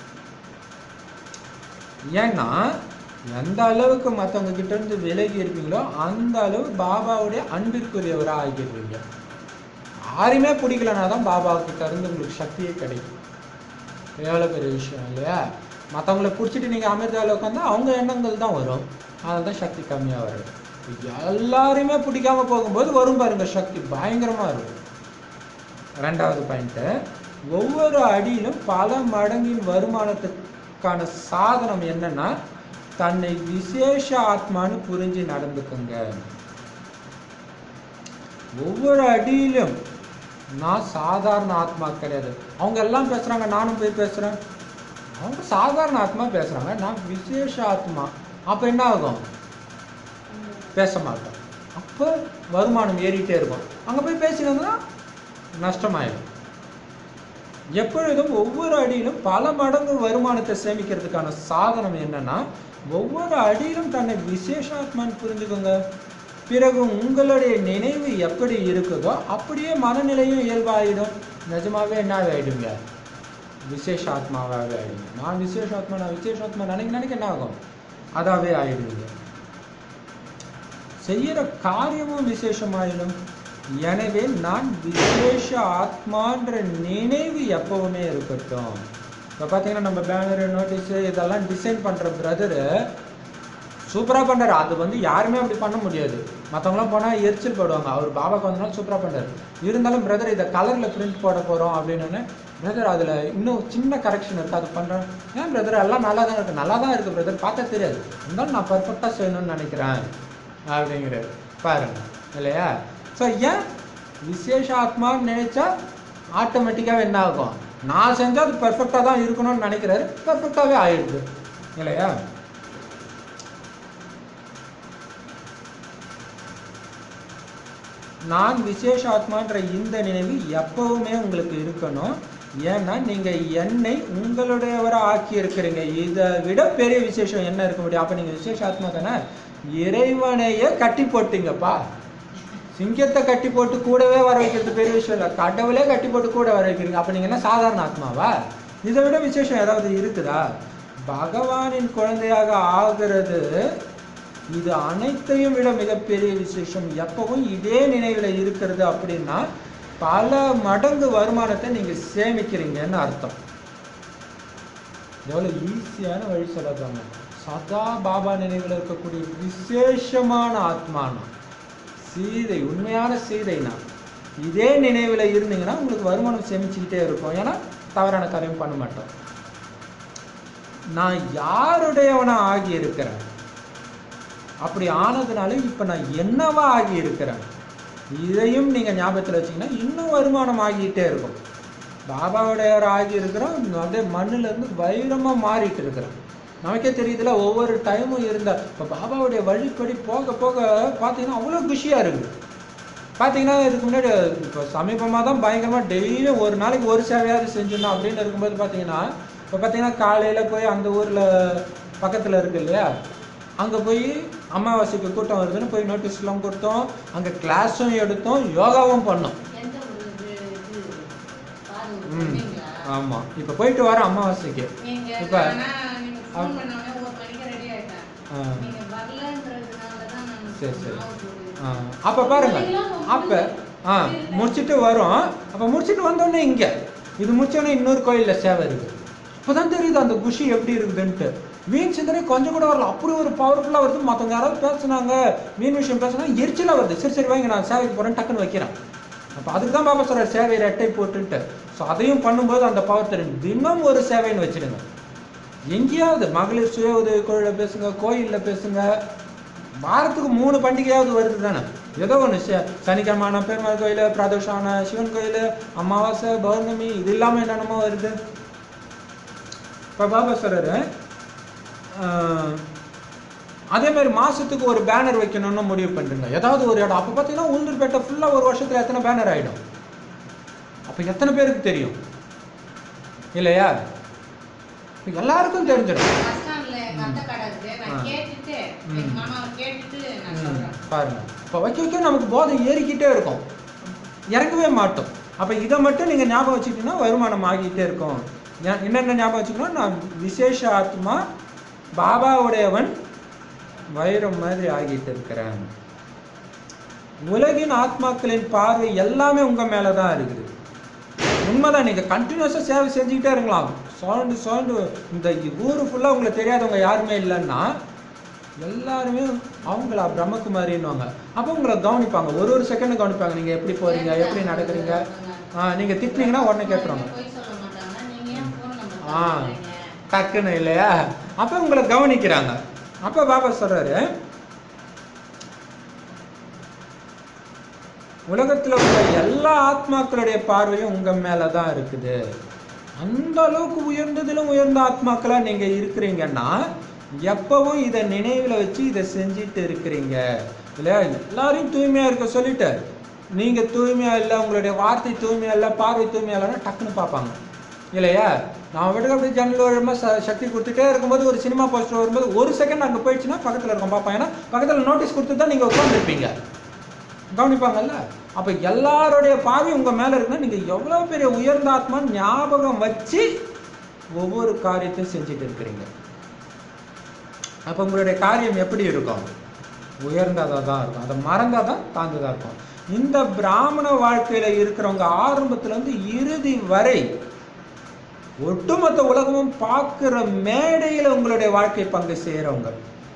ஏன்னா எந்த அளவுக்கு மற்றவங்க கிட்ட இருந்து விலகி இருப்பீங்களோ அந்த அளவு பாபாவுடைய அன்பிற்குரியவரா ஆகிடுவீங்க யாருமே பிடிக்கலனா தான் பாபா கிட்ட இருந்து உங்களுக்கு சக்தியே கிடைக்கும் எவ்வளோ பெரிய விஷயம் இல்லையா மற்றவங்கள பிடிச்சிட்டு நீங்கள் அமிர்தாவில் உட்காந்தா அவங்க எண்ணங்கள் தான் வரும் அதனால தான் சக்தி கம்மியாக வருது எல்லாருமே பிடிக்காம போகும்போது வரும் பாருங்க சக்தி பயங்கரமாக இருக்கும் ரெண்டாவது பாயிண்ட்டு ஒவ்வொரு அடியிலும் பல மடங்கின் வருமானத்துக்கான சாதனம் என்னன்னா தன்னை விசேஷ ஆத்மான்னு புரிஞ்சு நடந்துக்குங்க ஒவ்வொரு அடியிலும் நான் சாதாரண ஆத்மா கிடையாது அவங்க எல்லாம் பேசுறாங்க நானும் போய் பேசுறேன் அவங்க சாதாரண ஆத்மா பேசுறாங்க நான் விசேஷ ஆத்மா அப்ப என்ன ஆகும் பேச மாட்டோம் அப்போ வருமானம் ஏறிட்டே இருக்கும் அங்க போய் பேசினதுன்னா நஷ்டமாயிடும் எப்பொழுதும் ஒவ்வொரு அடியிலும் பல மடங்கு வருமானத்தை சேமிக்கிறதுக்கான சாதனம் என்னன்னா ஒவ்வொரு அடியிலும் தன்னை விசேஷாத்மான்னு புரிஞ்சுக்கோங்க பிறகு உங்களுடைய நினைவு எப்படி இருக்குதோ அப்படியே மனநிலையும் இயல்பாயிடும் நிஜமாவே என்ன ஆயிடுங்க விசேஷ ஆத்மாவாகவே ஆயிடுங்க நான் விசேஷ ஆத்மா நான் விசேஷ ஆத்மா நினைக்க நினைக்க என்ன ஆகும் அதாவே ஆயிடுவீங்க செய்யற காரியமும் விசேஷமாயிடும் எனவே நான் விசேஷ ஆத்மான்ற நினைவு எப்பவுமே இருக்கட்டும் இப்போ பார்த்தீங்கன்னா நம்ம பேனரு நோட்டீஸு இதெல்லாம் டிசைன் பண்ணுற பிரதரு சூப்பராக பண்ணுறாரு அது வந்து யாருமே அப்படி பண்ண முடியாது மற்றவங்களாம் போனால் எரிச்சல் போடுவாங்க அவர் பாபாக்கு வந்தனால சூப்பராக பண்ணுறாரு இருந்தாலும் பிரதர் இதை கலரில் பிரிண்ட் போட போகிறோம் அப்படின்னு பிரதர் அதில் இன்னும் சின்ன கரெக்ஷன் இருக்குது அது பண்ணுறேன் ஏன் பிரதர் எல்லாம் நல்லா தான் இருக்குது நல்லா தான் இருக்குது பிரதர் பார்த்தா தெரியாது இருந்தாலும் நான் பர்ஃபெக்டாக செய்யணும்னு நினைக்கிறேன் அப்படிங்கிறாரு பாருங்க இல்லையா ஸோ ஏன் விசேஷ ஆத்மான்னு நினைச்சா ஆட்டோமேட்டிக்காக என்ன ஆகும் நான் செஞ்சால் அது பர்ஃபெக்டாக தான் இருக்கணும்னு நினைக்கிறாரு பர்ஃபெக்டாகவே ஆயிடுது இல்லையா நான் விசேஷ ஆத்மான்ற இந்த நினைவு எப்பவுமே உங்களுக்கு இருக்கணும் ஏன்னா நீங்க என்னை உங்களுடையவரா ஆக்கி இருக்கிறீங்க இதை விட பெரிய விசேஷம் என்ன இருக்க முடியும் அப்ப நீங்க விசேஷ ஆத்மா தானே இறைவனையே கட்டி போட்டீங்கப்பா சிங்கத்தை கட்டி போட்டு கூடவே வர வைக்கிறது பெரிய விஷயம் இல்லை கடவுளே கட்டி போட்டு கூட வர வைக்கிறீங்க அப்ப நீங்க என்ன சாதாரண ஆத்மாவா இதை விட விசேஷம் ஏதாவது இருக்குதா பகவானின் குழந்தையாக ஆகிறது இது அனைத்தையும் விட மிகப்பெரிய விசேஷம் எப்பவும் இதே நினைவுல இருக்கிறது அப்படின்னா பல மடங்கு வருமானத்தை நீங்க சேமிக்கிறீங்கன்னு அர்த்தம் எவ்வளவு ஈஸியான வழி சொல்லதாங்க சதா பாபா நினைவில் இருக்கக்கூடிய விசேஷமான ஆத்மானா சீதை உண்மையான சீதைனா இதே நினைவில் இருந்தீங்கன்னா உங்களுக்கு வருமானம் சேமிச்சுக்கிட்டே இருக்கும் ஏன்னா தவறான காரியம் பண்ண மாட்டோம் நான் யாருடையவனா ஆகி இருக்கிறேன் அப்படி ஆனதுனால இப்போ நான் என்னவா ஆகி இருக்கிறேன் இதையும் நீங்கள் ஞாபகத்தில் வச்சீங்கன்னா இன்னும் வருமானம் ஆகிட்டே இருக்கும் பாபாவுடையவர் ஆகி இருக்கிறோம் அப்படியே மண்ணுல இருந்து வைரமாக மாறிட்டு இருக்கிறோம் நமக்கே தெரியுதுல ஒவ்வொரு டைமும் இருந்த இப்போ பாபாவுடைய வழிப்படி போக போக பார்த்தீங்கன்னா அவ்வளோ குஷியாக இருக்குது பார்த்தீங்கன்னா இதுக்கு முன்னாடி இப்போ சமீபமாக தான் பயங்கரமாக டெய்லியும் ஒரு நாளைக்கு ஒரு சேவையாவது செஞ்சிடணும் அப்படின்னு இருக்கும்போது பார்த்தீங்கன்னா இப்போ பார்த்தீங்கன்னா காலையில் போய் அந்த ஊரில் பக்கத்தில் இருக்கு இல்லையா அங்கே போய் அமாவாசைக்கு கூட்டம் வருதுன்னு போய் நோட்டீஸ்லாம் கொடுத்தோம் அங்கே கிளாஸும் எடுத்தோம் யோகாவும் பண்ணோம் எந்த ஒரு இது இது பாரு ம் சொன்னீங்களா? ஆமாம் இப்போ போயிட்டு வரோம் அமாவாசைக்கு நீங்க இப்ப- ஆனா நீங்க phone பண்ண உடனே ஒரு மணிக்கு ready ஆயிட்டேன். ஆ. நீங்க வரலன்றதுனால தான் நான் சரி, சரி. மாவு போட்டு- ஆ, அப்ப பாருங்க அப்ப ஆ முடிச்சிட்டு வரோம் அப்ப முடிச்சிட்டு வந்தோடனே இங்க இது முடிச்சோடனே இன்னொரு கோயில்ல சேவை இருக்கு அப்பதான் தெரியுது அந்த குஷி எப்படி இருக்குதுன்ட்டு வீண் சிந்தனை கொஞ்சம் கூட வரல அப்படி ஒரு பவர்ஃபுல்லா வருது மத்தவங்க யாராவது பேசுனாங்க வீண் விஷயம் பேசுனா எரிச்சலா வருது சரி சரி வாங்க நான் சேவைக்கு போறேன் டக்குன்னு வைக்கிறேன் அப்ப அதுக்கு தான் பாப்பா சொல்ற சேவை ரெட்டை போட்டுன்ட்டு ஸோ அதையும் பண்ணும்போது அந்த பவர் தெரியும் தினம் ஒரு சேவைன்னு வச்சிடுங்க எங்கேயாவது மகளிர் சுய உதவி குழுல பேசுங்க கோயில்ல பேசுங்க வாரத்துக்கு மூணு பண்டிகையாவது வருது தானே ஏதோ ஒன்று சனிக்கிழமான பெருமாள் கோயில் பிரதோஷமான சிவன் கோயில் அமாவாசை பௌர்ணமி இது இல்லாமல் என்னென்னமோ வருது இப்போ பாபா சொல்றாரு ஆஹ், அதே மாதிரி மாசத்துக்கு ஒரு பேனர் வைக்கணும்னு முடிவு பண்ணுறீங்க ஏதாவது ஒரு இடம் அப்போ பார்த்தீங்கன்னா உளுந்தூர்பேட்டை ஃபுல்லாக ஒரு வருஷத்துல எத்தனை பேனர் ஆயிடும் அப்போ எத்தனை பேருக்கு தெரியும் இல்லையா இப்ப எல்லாருக்கும் தெரிஞ்சிடும் bus standல எங்க அத்தை கடை இருக்கு. நான் ஆ. கேட்டுட்டு, ம். எங்க மாமாவை கேட்டுட்டு நான் ம், சொல்றேன். பாருங்க இப்போ வைக்க வைக்க நமக்கு போதை ஏறிக்கிட்டே இருக்கும் இறங்கவே மாட்டோம் அப்போ இதை மட்டும் நீங்கள் ஞாபகம் வச்சுக்கிட்டீங்கன்னா வருமானம் ஆகிட்டே இருக்கும் ஞா- என்னென்ன ஞாபகம் வச்சுக்கணும் நான் விசேஷ ஆத்மா பாபாவுடையவன் வைரம் மாதிரி ஆகிட்டு இருக்கிறேன் உலகின் ஆத்மாக்களின் பார்வை எல்லாமே உங்க மேல தான் இருக்குது உண்மைதான் நீங்க கண்டினியூஸா சேவை செஞ்சுக்கிட்டே இருக்கலாம் சோண்டு சோண்டு இந்த ஊரு ஃபுல்லா உங்களுக்கு தெரியாதவங்க யாருமே இல்லைன்னா எல்லாருமே அவங்களா பிரம்மகுமாரின்னுவாங்க அப்போ உங்களை கவனிப்பாங்க ஒரு ஒரு செகண்ட் கவனிப்பாங்க நீங்க எப்படி போறீங்க எப்படி நடக்கிறீங்க ஆ, நீங்க திட்டினீங்கன்னா உடனே கேட்டுருவாங்க பொய் சொல்ல மாட்டாங்க. நீங்க ஏன் phone number ஆ தரமாட்டீங்க? டக்குன்னு இல்லையா அப்ப உங்களை கவனிக்கிறாங்க அப்ப பாபா சொல்றாரு உலகத்துல உள்ள எல்லா ஆத்மாக்களுடைய பார்வையும் உங்க மேலதான் இருக்குது அந்த அளவுக்கு உயர்ந்ததிலும் உயர்ந்த ஆத்மாக்களா நீங்க இருக்கிறீங்கன்னா எப்பவும் இதை நினைவுல வச்சு இதை செஞ்சுட்டு இருக்கிறீங்க இல்லையா எல்லாரையும் தூய்மையா இருக்க சொல்லிட்டு நீங்க தூய்மையா இல்லை உங்களுடைய வார்த்தை தூய்மையா இல்லை பார்வை தூய்மையா இல்லைன்னா டக்குன்னு பார்ப்பாங்க இல்லையா நான் வீட்டுக்கு அப்படியே ஜன்னல் ஓரமாக ச சக்தி கொடுத்துட்டே இருக்கும்போது ஒரு சினிமா போஸ்டர் வரும்போது ஒரு செகண்ட் அங்கே போயிடுச்சுன்னா பக்கத்தில் இருக்கும் பார்ப்பான் ஏன்னா பக்கத்தில் நோட்டீஸ் கொடுத்து தான் நீங்கள் உட்காந்துருப்பீங்க கவனிப்பாங்கல்ல அப்போ எல்லாருடைய பார்வை உங்கள் மேலே இருக்குன்னா நீங்கள் எவ்வளோ பெரிய உயர்ந்த ஆத்மா ஞாபகம் வச்சு ஒவ்வொரு காரியத்தையும் செஞ்சுட்டு இருக்கிறீங்க அப்போ உங்களுடைய காரியம் எப்படி இருக்கும் உயர்ந்ததாக தான் இருக்கும் அதை மறந்தால் தான் தாழ்ந்ததாக இருக்கும் இந்த பிராமண வாழ்க்கையில் இருக்கிறவங்க ஆரம்பத்துலேருந்து இறுதி வரை ஒட்டுமொத்த உலகமும் பார்க்குற மேடையில் உங்களுடைய வாழ்க்கை பங்கு செய்கிறவங்க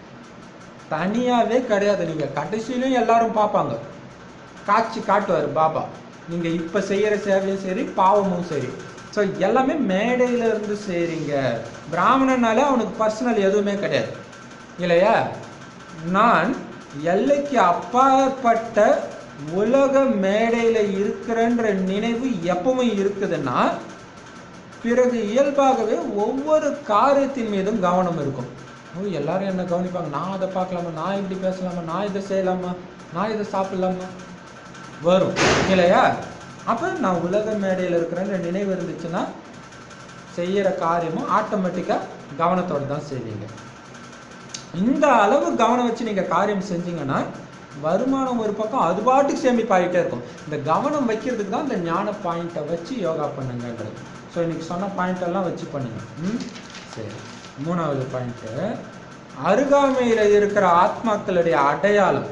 தனியாவே கிடையாது நீங்கள் கடைசியிலும் எல்லாரும் பார்ப்பாங்க காட்சி காட்டுவார் பாபா நீங்கள் இப்போ செய்கிற சேவையும் சரி பாவமும் சரி ஸோ எல்லாமே மேடையில இருந்து செய்கிறீங்க பிராமணனாலே அவனுக்கு பர்சனல் எதுவுமே கிடையாது இல்லையா நான் எல்லைக்கு அப்பாற்பட்ட உலக மேடையில் இருக்கிறன்ற நினைவு எப்பவும் இருக்குதுன்னா பிறகு இயல்பாகவே ஒவ்வொரு காரியத்தின் மீதும் கவனம் இருக்கும் ஓ எல்லாரும் என்ன கவனிப்பாங்க நான் அதை பார்க்கலாமா நான் இப்படி பேசலாமா நான் இதை செய்யலாமா நான் இதை சாப்பிடலாமா வரும் இல்லையா அப்போ நான் உலக மேடையில் இருக்கிறேன்ற நினைவு இருந்துச்சுன்னா செய்யற காரியமும் ஆட்டோமேட்டிக்காக கவனத்தோட தான் செய்வீங்க இந்த அளவு கவனம் வச்சு நீங்க காரியம் செஞ்சீங்கன்னா வருமானம் ஒரு பக்கம் அது பாட்டுக்கு சேமிப்பாகிட்டே இருக்கும் இந்த கவனம் வைக்கிறதுக்கு தான் இந்த ஞான பாயிண்ட்டை வச்சு யோகா பண்ணுங்கன்றது ஸோ இன்னைக்கு சொன்ன பாயிண்ட் எல்லாம் வச்சு பண்ணுங்க ம் சரி மூணாவது பாயிண்ட்டு அருகாமையில் இருக்கிற ஆத்மாக்களுடைய அடையாளம்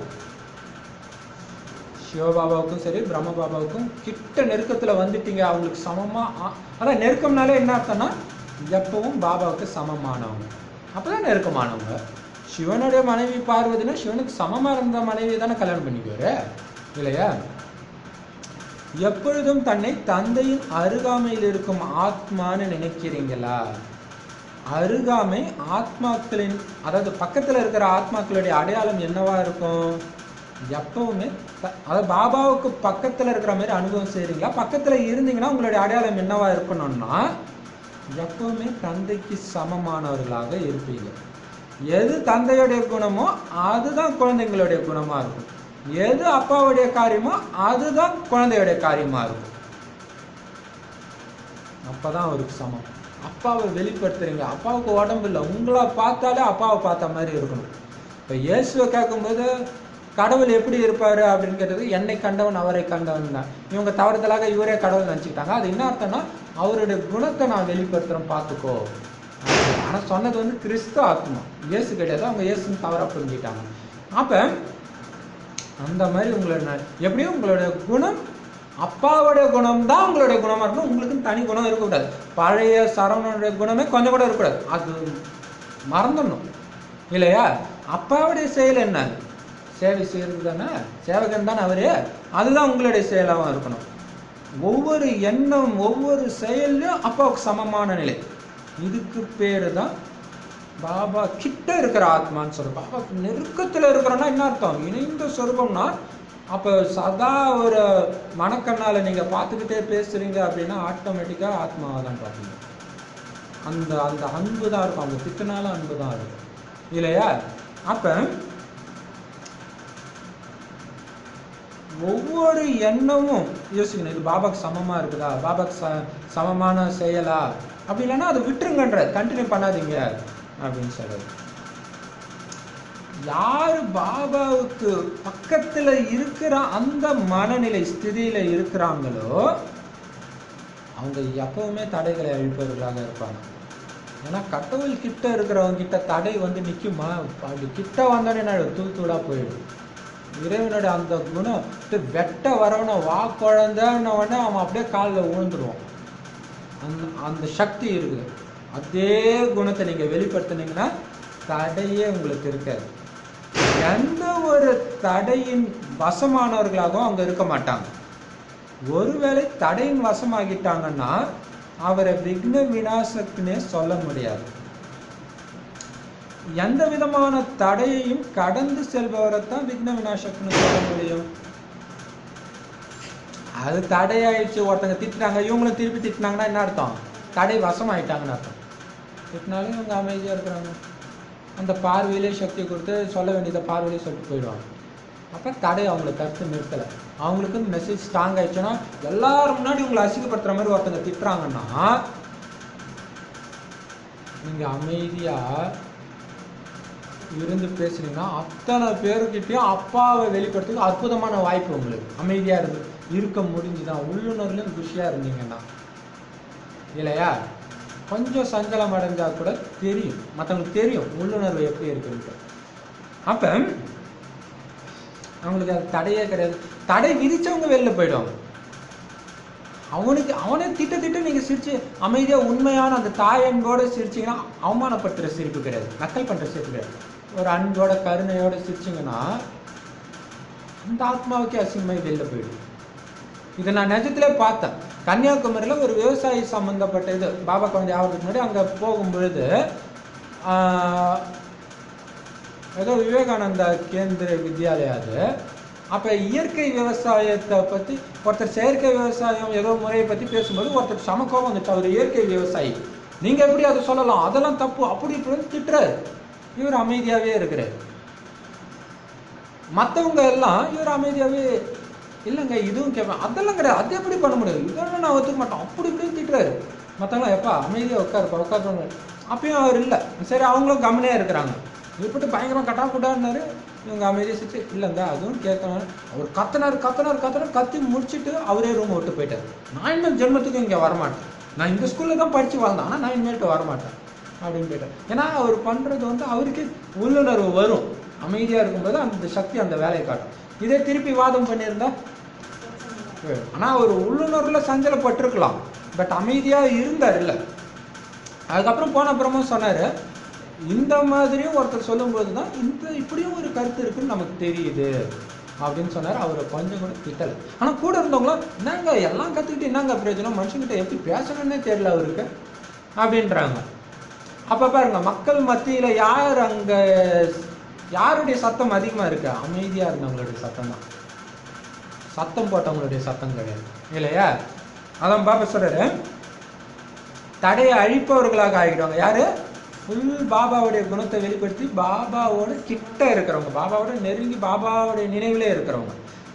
சிவபாபாவுக்கும் சரி பிரம்ம பாபாவுக்கும் கிட்ட நெருக்கத்தில் வந்துட்டீங்க அவங்களுக்கு சமமாக அதான் நெருக்கம்னாலே என்ன அர்த்தம்னா எப்பவும் பாபாவுக்கு சமமானவங்க அப்பதான் நெருக்கமானவங்க சிவனுடைய மனைவி பார்வதினா சிவனுக்கு சமமாக இருந்த மனைவி தானே கல்யாணம் பண்ணிக்குவாரு இல்லையா எப்பொழுதும் தன்னை தந்தையின் அருகாமையில் இருக்கும் ஆத்மான்னு நினைக்கிறீங்களா அருகாமை ஆத்மாக்களின் அதாவது பக்கத்துல இருக்கிற ஆத்மாக்களுடைய அடையாளம் என்னவா இருக்கும் எப்பவுமே த- அதாவது பாபாவுக்கு பக்கத்துல இருக்கிற மாதிரி அனுபவம் செய்றீங்களா பக்கத்துல இருந்தீங்கன்னா உங்களுடைய அடையாளம் என்னவா இருக்கணும்னா எப்பவுமே தந்தைக்கு சமமானவர்களாக இருப்பீங்க எது தந்தையுடைய குணமோ அதுதான் குழந்தைங்களுடைய குணமா இருக்கும் எது அப்பாவுடைய காரியமோ அதுதான் குழந்தையுடைய காரியமா இருக்கும் அப்பதான் அவருக்கு சமம் அப்பாவை வெளிப்படுத்துறீங்க அப்பாவுக்கு உடம்பு இல்லை உங்களை பார்த்தாலே அப்பாவை பார்த்த மாதிரி இருக்கணும் இப்போ இயேசுவை கேட்கும்போது கடவுள் எப்படி இருப்பாரு அப்படின்னு கேட்டது என்னை கண்டவன் அவரை கண்டவன் தான் இவங்க தவறுதலாக இவரே கடவுள் நினச்சிக்கிட்டாங்க அது என்ன அர்த்தம்னா அவருடைய குணத்தை நான் வெளிப்படுத்துறேன் பார்த்துக்கோ ஆனா சொன்னது வந்து கிறிஸ்து ஆத்மா இயேசு கிடையாது அவங்க இயேசுன்னு தவறா புரிஞ்சுக்கிட்டாங்க அப்ப அந்த மாதிரி உங்களை நான் எப்படியும் உங்களுடைய குணம் அப்பாவுடைய குணம் தான் உங்களுடைய குணமா இருக்கணும் உங்களுக்கு தனி குணம் இருக்கக்கூடாது பழைய சரவணனுடைய குணமே கொஞ்சம் கூட இருக்கக்கூடாது அது மறந்துடணும் இல்லையா அப்பாவுடைய செயல் என்ன சேவை செய்யறது தானே சேவகன் தானே அவரு அதுதான் உங்களுடைய செயலாகவும் இருக்கணும் ஒவ்வொரு எண்ணம் ஒவ்வொரு செயல்லையும் அப்பாவுக்கு சமமான நிலை இதுக்கு பேரு தான் பாபா கிட்ட இருக்கிற ஆத்மான்னு சொல்றோம் பாபா நெருக்கத்துல இருக்கிறோன்னா என்ன அர்த்தம் இணைந்த சொருபம்னா அப்போ சதா ஒரு மனக்கண்ணால நீங்க பார்த்துக்கிட்டே பேசுறீங்க அப்படின்னா ஆட்டோமேட்டிக்கா ஆத்மாவை தான் பார்ப்பீங்க அந்த அந்த அன்பு தான் இருக்கும் அவங்க திட்டினாலும் அன்பு தான் இருக்கும் இல்லையா அப்ப ஒவ்வொரு எண்ணமும் யோசிக்கணும் இது பாபாக்கு சமமா இருக்குதா பாபாக்கு ச சமமான செயலா அப்படி இல்லைன்னா அதை விட்டுருங்கன்ற கண்டினியூ பண்ணாதீங்க அப்படின்னு சொல்றது யாரு பாபாவுக்கு பக்கத்துல இருக்கிற அந்த மனநிலை ஸ்திதியில இருக்கிறாங்களோ அவங்க எப்பவுமே தடைகளை அழிப்பவர்களாக இருப்பாங்க ஏன்னா கடவுள் கிட்ட இருக்கிறவங்க கிட்ட தடை வந்து நிக்குமா அப்படி கிட்ட வந்தோடனே என்ன தூள் தூளா போயிடும் இறைவனுடைய அந்த குணம் அப்படியே வெட்ட வரவன வா குழந்தைன்ன உடனே அவன் அப்படியே காலில் விழுந்துருவான் அந்த அந்த சக்தி இருக்குது அதே குணத்தை நீங்க வெளிப்படுத்துனீங்கன்னா தடையே உங்களுக்கு இருக்காது எந்த ஒரு தடையின் வசமானவர்களாகவும் அங்க இருக்க மாட்டாங்க ஒருவேளை தடையின் வசமாகிட்டாங்கன்னா அவரை விக்ன விநாசக்குன்னே சொல்ல முடியாது எந்த விதமான தடையையும் கடந்து செல்பவரைத்தான் விக்ன விநாசக்குன்னு சொல்ல முடியும் அது தடையாயிடுச்சு ஒருத்தங்க திட்டுறாங்க இவங்களும் திருப்பி திட்டினாங்கன்னா என்ன அர்த்தம் தடை வசமாயிட்டாங்கன்னு அர்த்தம் திட்டினாலும் இவங்க அமைதியா இருக்கிறாங்க அந்த பார்வையிலே சக்தி கொடுத்து சொல்ல வேண்டியதை பார்வையிலே சொல்லிட்டு போயிடுவாங்க அப்ப தடை அவங்களை தடுத்து நிறுத்தலை அவங்களுக்கு மெசேஜ் ஸ்ட்ராங் ஆயிடுச்சுன்னா எல்லாரும் முன்னாடி உங்களை அசிங்கப்படுத்துற மாதிரி ஒருத்தங்க திட்டுறாங்கன்னா நீங்க அமைதியா இருந்து பேசுனீங்கன்னா அத்தனை பேருக்கிட்டையும் அப்பாவை வெளிப்படுத்துக்கு அற்புதமான வாய்ப்பு உங்களுக்கு அமைதியா இருந்து இருக்க முடிஞ்சுதான் உள்ளுணர்லையும் குஷியா இருந்தீங்கன்னா இல்லையா கொஞ்சம் சஞ்சலம் அடைஞ்சா கூட தெரியும் மற்றவங்களுக்கு தெரியும் உள்ளுணர்வு எப்படி இருக்குன்ட்டு அப்ப அவங்களுக்கு அது தடையே கிடையாது தடை விதிச்சவங்க வெளில போயிடுவாங்க அவனுக்கு அவனே திட்ட திட்ட நீங்க சிரிச்சு அமைதியா உண்மையான அந்த தாய் அன்போட சிரிச்சீங்கன்னா அவமானப்படுத்துற சிரிப்பு கிடையாது நக்கல் பண்ற சிரிப்பு கிடையாது ஒரு அன்போட கருணையோட சிரிச்சீங்கன்னா அந்த ஆத்மாவுக்கே அசிங்கமாய் வெளில போயிடும் இதை நான் நிஜத்திலே பார்த்தேன் கன்னியாகுமரியில் ஒரு விவசாயி சம்பந்தப்பட்ட இது பாபா கொஞ்சம் ஆகிறதுக்கு முன்னாடி அங்கே போகும்பொழுது ஆஹ், ஏதோ விவேகானந்தா கேந்திர வித்யாலயா அது அப்போ இயற்கை விவசாயத்தை பற்றி ஒருத்தர் செயற்கை விவசாயம் ஏதோ முறையை பற்றி பேசும்போது ஒருத்தர் சம கோபம் வந்துச்சு அவர் இயற்கை விவசாயி நீங்கள் எப்படி அதை சொல்லலாம் அதெல்லாம் தப்பு அப்படி இப்படின்னு திட்டுறாரு இவர் அமைதியாகவே இருக்கிறார் மற்றவங்க எல்லாம் இவர் அமைதியாகவே இல்லைங்க இதுவும் கேட்பேன் அதெல்லாம் கிடையாது அது எப்படி பண்ண முடியும் இதெல்லாம் நான் ஒத்துக்க மாட்டோம் அப்படி இப்படின்னு திட்டுறாரு மற்றவங்களாம் எப்பா அமைதியாக உட்காருப்பா உட்காருப்பாங்க அப்பயும் அவர் இல்லை சரி அவங்களும் கம்முனே இருக்கிறாங்க இப்படி பயங்கரமாக கட்டா கூட்டாருனாரு இவங்க அமைதியாக சிரிச்சு இல்லைங்க அதுவும் கேட்கணும் அவர் கத்துனார் கத்துனார் கத்துனார் கத்தி முடிச்சுட்டு அவரே ரூம் விட்டு போயிட்டார் நான் இனிமேல் ஜென்மத்துக்கு இங்கே வரமாட்டேன் நான் இந்த ஸ்கூலில் தான் படித்து வாழ்ந்தேன் ஆனால் நான் இனிமேல்ட்டு வரமாட்டேன் அப்படின்னு போயிட்டார் ஏன்னா அவர் பண்ணுறது வந்து அவருக்கு உள்ளுணர்வு வரும் அமைதியாக இருக்கும்போது அந்த சக்தி அந்த வேலையை காட்டும் இதே திருப்பி வாதம் பண்ணியிருந்தா ஆனா அவர் உள்ளுணர்வுல சஞ்சலப்பட்டிருக்கலாம் பட் அமைதியா இருந்தார் இல்ல அதுக்கப்புறம் போன அப்புறமும் சொன்னாரு இந்த மாதிரியும் ஒருத்தர் சொல்லும்போது தான் இந்த இப்படியும் ஒரு கருத்து இருக்குன்னு நமக்கு தெரியுது அப்படின்னு சொன்னார் அவரை கொஞ்சம் கூட திட்டலை ஆனால் கூட இருந்தவங்களும் என்னங்க எல்லாம் கற்றுக்கிட்டு என்னங்க பிரயோஜனம் மனுஷங்கிட்ட எப்படி பேசணும்னே தெரியல அவருக்கு அப்படின்றாங்க அப்போ பாருங்க மக்கள் மத்தியில் யார் அங்கே யாருடைய சத்தம் அதிகமாக இருக்கு அமைதியாக இருந்தவங்களுடைய சத்தம் தான் சத்தம் போட்டவங்களுடைய சத்தம் கிடையாது இல்லையா அதான் பாபா சொல்றாரு தடையை அழிப்பவர்களாக ஆகிடுவாங்க யாரு ஃபுல் பாபாவுடைய குணத்தை வெளிப்படுத்தி பாபாவோட கிட்ட இருக்கிறவங்க பாபாவோட நெருங்கி பாபாவுடைய நினைவிலே இருக்கிறவங்க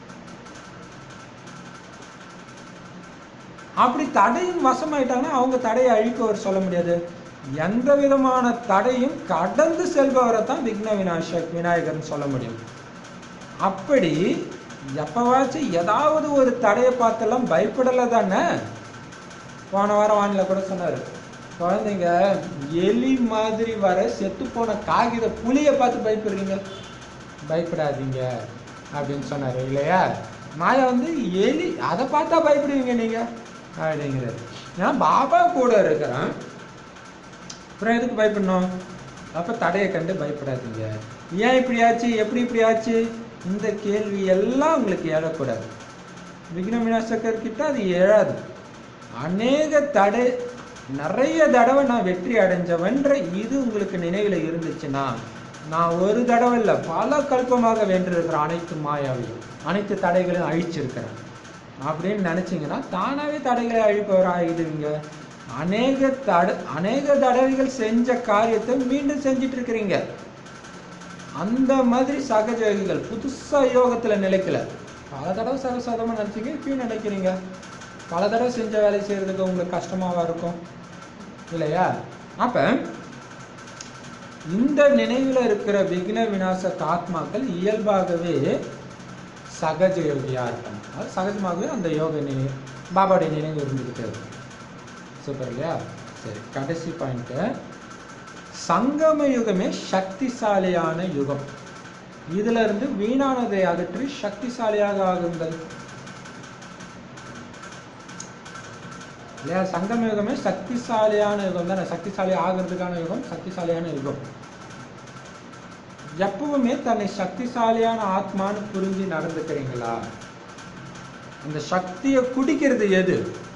அப்படி தடையின் வசமாயிட்டாங்கன்னா அவங்க தடையை அழிப்பவர் சொல்ல முடியாது எந்த விதமான தடையும் கடந்து செல்பவரை தான் விக்ன விநாயகர் விநாயகர்னு சொல்ல முடியும் அப்படி எப்பவாச்சும் ஏதாவது ஒரு தடையை பார்த்தெல்லாம் பயப்படலை தானே போன வாரம் வானிலை கூட சொன்னார் குழந்தைங்க எலி மாதிரி வர செத்து போன காகித புளியை பார்த்து பயப்படுறீங்க பயப்படாதீங்க அப்படின்னு சொன்னார் இல்லையா மாயா வந்து எலி அதை பார்த்தா பயப்படுவீங்க நீங்கள் அப்படிங்கிறாரு ஏன்னா பாபா கூட இருக்கிறான் அப்புறம் எதுக்கு பயப்படணும் அப்போ தடையை கண்டு பயப்படாதீங்க ஏன் இப்படி ஆச்சு எப்படி இப்படி ஆச்சு இந்த கேள்வி எல்லாம் உங்களுக்கு எழக்கூடாது விக்ன விநாசகர் கிட்ட அது எழாது அநேக தடை நிறைய தடவை நான் வெற்றி அடைஞ்சவன்ற இது உங்களுக்கு நினைவில் இருந்துச்சுன்னா நான் ஒரு தடவை இல்லை பல கல்பமாக வென்றிருக்கிறேன் அனைத்து மாயாவையும் அனைத்து தடைகளையும் அழிச்சிருக்கிறேன் அப்படின்னு நினச்சிங்கன்னா தானாகவே தடைகளை அழிப்பவர் ஆகிடுவீங்க அநேக தட அநேக தடவைகள் செஞ்ச காரியத்தை மீண்டும் செஞ்சிட்டு இருக்கிறீங்க அந்த மாதிரி சகஜ யோகிகள் புதுசா யோகத்துல நிலைக்கல பல தடவை சர்வசாதமா நினைச்சீங்க இப்பயும் நினைக்கிறீங்க பல தடவை செஞ்ச வேலை செய்யறதுக்கு உங்களுக்கு கஷ்டமாவா இருக்கும் இல்லையா அப்ப இந்த நினைவுல இருக்கிற விக்ன விநாசக ஆத்மாக்கள் இயல்பாகவே சகஜ யோகியா இருக்காங்க அது சகஜமாகவே அந்த யோக நினைவு பாபாவுடைய நினைவு இருந்துகிட்டே இருக்கும் சூப்பர் இல்லையா சரி கடைசி பாயிண்ட்டு சங்கம யுகமே சக்திசாலியான யுகம் இதுல இருந்து வீணானதை அகற்றி சக்திசாலியாக ஆகுங்கள் இல்லையா சங்கம யுகமே சக்திசாலியான யுகம் தானே சக்திசாலி ஆகிறதுக்கான யுகம் சக்திசாலியான யுகம் எப்பவுமே தன்னை சக்திசாலியான ஆத்மான்னு புரிஞ்சு நடந்துக்கிறீங்களா அந்த சக்தியை குடிக்கிறது எது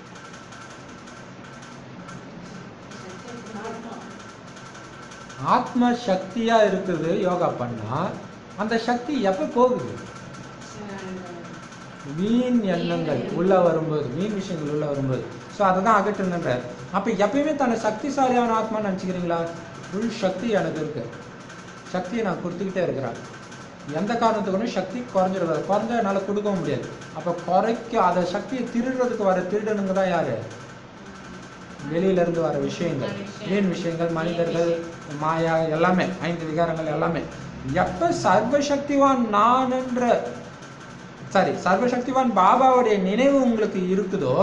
ஆத்மா சக்தியா இருக்குது யோகா பண்ணா அந்த சக்தி எப்ப போகுது வீண் எண்ணங்கள் உள்ள வரும்போது வீண் விஷயங்கள் உள்ள வரும்போது ஸோ அதை தான் அகற்றணுன்ற அப்போ எப்பயுமே தன்னை சக்திசாலியான ஆத்மான்னு நினச்சிக்கிறீங்களா ஃபுல் சக்தி எனக்கு இருக்கு சக்தியை நான் கொடுத்துக்கிட்டே இருக்கிறேன் எந்த காரணத்துக்குன்னு சக்தி குறைஞ்சிருக்காது குறைஞ்சா என்னால் கொடுக்கவும் முடியாது அப்போ குறைக்க அதை சக்தியை திருடுறதுக்கு வர திருடனுங்க தான் யாரு வெளியில இருந்து வர விஷயங்கள் வீண் விஷயங்கள் மனிதர்கள் மாயா எல்லாமே ஐந்து விகாரங்கள் எல்லாமே எப்ப சர்வசக்திவான் நான் என்ற சாரி சர்வசக்திவான் பாபாவுடைய நினைவு உங்களுக்கு இருக்குதோ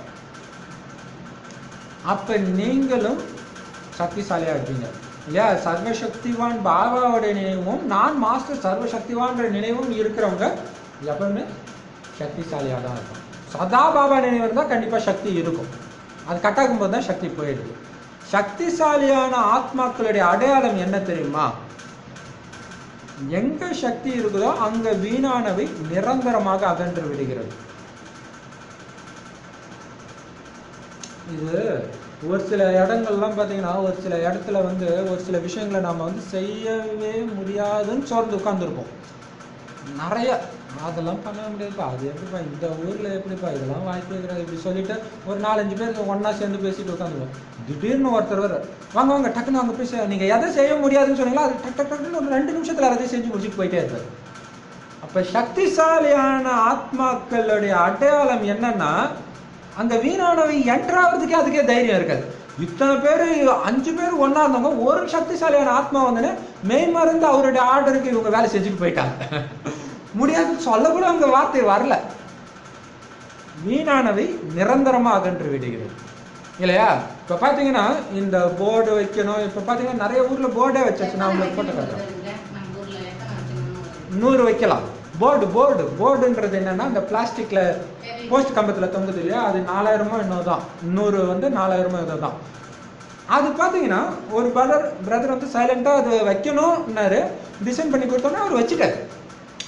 அப்ப நீங்களும் சக்திசாலியா இருப்பீங்க இல்லையா சர்வசக்திவான் பாபாவுடைய நினைவும் நான் மாஸ்டர் சர்வசக்திவான்ற நினைவும் இருக்கிறவங்க எப்பவுமே சக்திசாலியாக தான் இருக்கும் சதா பாபா நினைவு இருந்தால் கண்டிப்பாக சக்தி இருக்கும் அது கட்டாக்கும் போது தான் சக்தி போயிடுது சக்திசாலியான ஆத்மாக்களுடைய அடையாளம் என்ன தெரியுமா எங்க சக்தி இருக்குதோ அங்க வீணானவை நிரந்தரமாக அகன்று விடுகிறது இது ஒரு சில இடங்கள்லாம் பார்த்தீங்கன்னா ஒரு சில இடத்துல வந்து ஒரு சில விஷயங்களை நாம வந்து செய்யவே முடியாதுன்னு சோர்ந்து உட்காந்துருப்போம் நிறைய அதெல்லாம் பண்ண முடியாதுப்பா அது எப்படிப்பா இந்த ஊர்ல எப்படிப்பா இதெல்லாம் வாய்ப்பே கிடையாது இப்படி சொல்லிட்டு ஒரு நாலஞ்சு பேர் ஒண்ணா சேர்ந்து பேசிட்டு உட்காந்துருவோம் திடீர்னு ஒருத்தர் வர வாங்க வாங்க டக்குன்னு அங்கே போய் செய்- நீங்க எதை செய்ய முடியாதுன்னு சொன்னீங்களோ அது டக் டக் டக்குன்னு ஒரு ரெண்டு நிமிஷத்துல அதை செஞ்சு முடிச்சுட்டு போயிட்டே இருப்பாரு அப்ப சக்திசாலியான ஆத்மாக்களுடைய அடையாளம் என்னன்னா அங்க வீணானவை என்ட்ராகிறதுக்கே அதுக்கே தைரியம் இருக்காது இத்தனை பேர் அஞ்சு பேர் ஒண்ணா இருந்தவங்க ஒரு சக்திசாலியான ஆத்மா வந்தோடனே மெய் மறந்து அவருடைய ஆர்டருக்கு இவங்க வேலை செஞ்சுட்டு போயிட்டாங்க முடியாதுன்னு சொல்ல கூட அங்க வார்த்தை வரல வீணானவை நிரந்தரமா அகன்று விடுகிறது இல்லையா இப்ப பாத்தீங்கன்னா இந்த போர்டு வைக்கணும் இப்ப பாத்தீங்கன்னா நிறைய ஊர்ல போர்டே வச்சாச்சு நான் உங்களுக்கு போட்டு காட்டுறேன் நம்ம ஊர்ல எத்தனை வச்சுக்கணும் நூறு வைக்கலாம் போர்டு போர்டு போர்டுன்றது என்னன்னா இந்த பிளாஸ்டிக்ல போஸ்ட் கம்பத்துல தொங்குது இல்லையா அது நாலாயிரமோ இன்னும் தான் நூறு வந்து நாலாயிரமோ இதோ தான் அது பார்த்தீங்கன்னா ஒரு பிரதர் பிரதர் வந்து சைலண்டாக அது வைக்கணும்னாரு டிசைன் பண்ணி கொடுத்தோன்னே அவர் வச்சுட்டாரு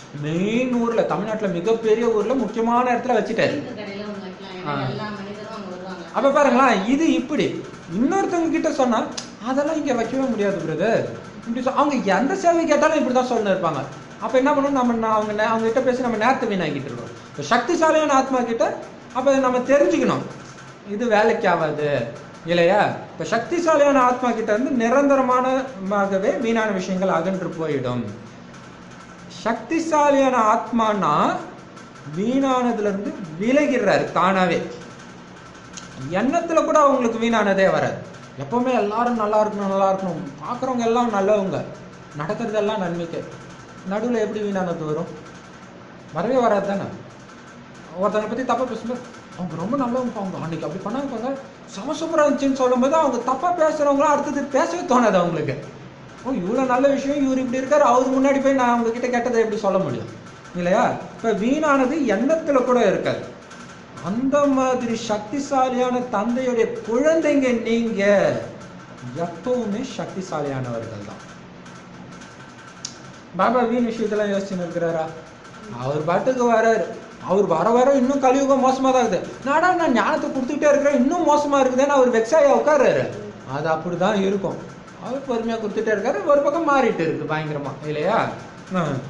மெயின் ஊர்ல தமிழ்நாட்டுல மிகப்பெரிய ஊர்ல முக்கியமான இடத்துல வச்சுட்டாரு இந்த கடையில ஒண்ணு வைக்கலாம் ஏன்னா ஆ. எல்லா மனிதரும் அங்க வருவாங்க அப்ப பாருங்களேன் இது இப்படி இன்னொருத்தவங்க கிட்ட சொன்னா அதெல்லாம் இங்க வைக்கவே முடியாது பிரதர் இப்படி சொ- அவங்க எந்த சேவை கேட்டாலும் இப்படிதான் சொல்லணும் இருப்பாங்க அப்ப என்ன பண்ணணும் நம்ம நா- அவங்க நே- அவங்க கிட்ட பேசி நம்ம நேரத்தை வீணாக்கிட்டு இருக்கோம் இப்போ சக்திசாலியான ஆத்மா கிட்ட அப்ப நம்ம தெரிஞ்சுக்கணும் இது வேலைக்கு ஆகாது இல்லையா இப்ப சக்திசாலியான ஆத்மா கிட்ட இருந்து நிரந்தரமானமாகவே வீணான விஷயங்கள் அகன்று போயிடும் சக்திசாலியான ஆத்மானா வீணானதுல இருந்து விலகிடுறாரு தானாவே எண்ணத்துல கூட அவங்களுக்கு வீணானதே வராது எப்பவுமே எல்லாரும் நல்லா இருக்கணும் நல்லா இருக்கணும் பார்க்குறவங்க எல்லாம் நல்லவங்க நடக்கிறது எல்லாம் நன்மைக்கு நடுவில் எப்படி வீணானது வரும் வரவே வராது தானே ஒருத்தவங்களை பற்றி தப்பாக பேசும்போது அவங்க ரொம்ப நல்லவங்க அவங்க அன்னைக்கு அப்படி பண்ணாங்க பாங்க செம சூப்பராக இருந்துச்சுன்னு சொல்லும்போது அவங்க தப்பாக பேசுகிறவங்களாம் அடுத்தது பேசவே தோணாது அவங்களுக்கு ஓ இவ்வளோ நல்ல விஷயம் இவர் இப்படி இருக்காரு அவர் முன்னாடி போய் நான் அவங்க கிட்ட கேட்டதை எப்படி சொல்ல முடியும் இல்லையா இப்போ வீணானது எண்ணத்துல கூட இருக்காது அந்த மாதிரி சக்திசாலியான தந்தையுடைய குழந்தைங்க நீங்க எப்பவுமே சக்திசாலியானவர்கள் தான் பாபா வீண் விஷயத்தெல்லாம் யோசிச்சுன்னு இருக்கிறாரா அவர் பாட்டுக்கு வராரு அவர் வர வர இன்னும் கலியுகம் மோசமா தான் இருக்குது நாடா நான் ஞானத்தை கொடுத்துக்கிட்டே இருக்கிறேன் இன்னும் மோசமா இருக்குதுன்னு அவர் வெக்ஸாயா உட்கார்றாரு அது அப்படிதான் இருக்கும் அவர் பொறுமையா கொடுத்துட்டே இருக்காரு ஒரு பக்கம் மாறிட்டு இருக்கு பயங்கரமா இல்லையா ஆ.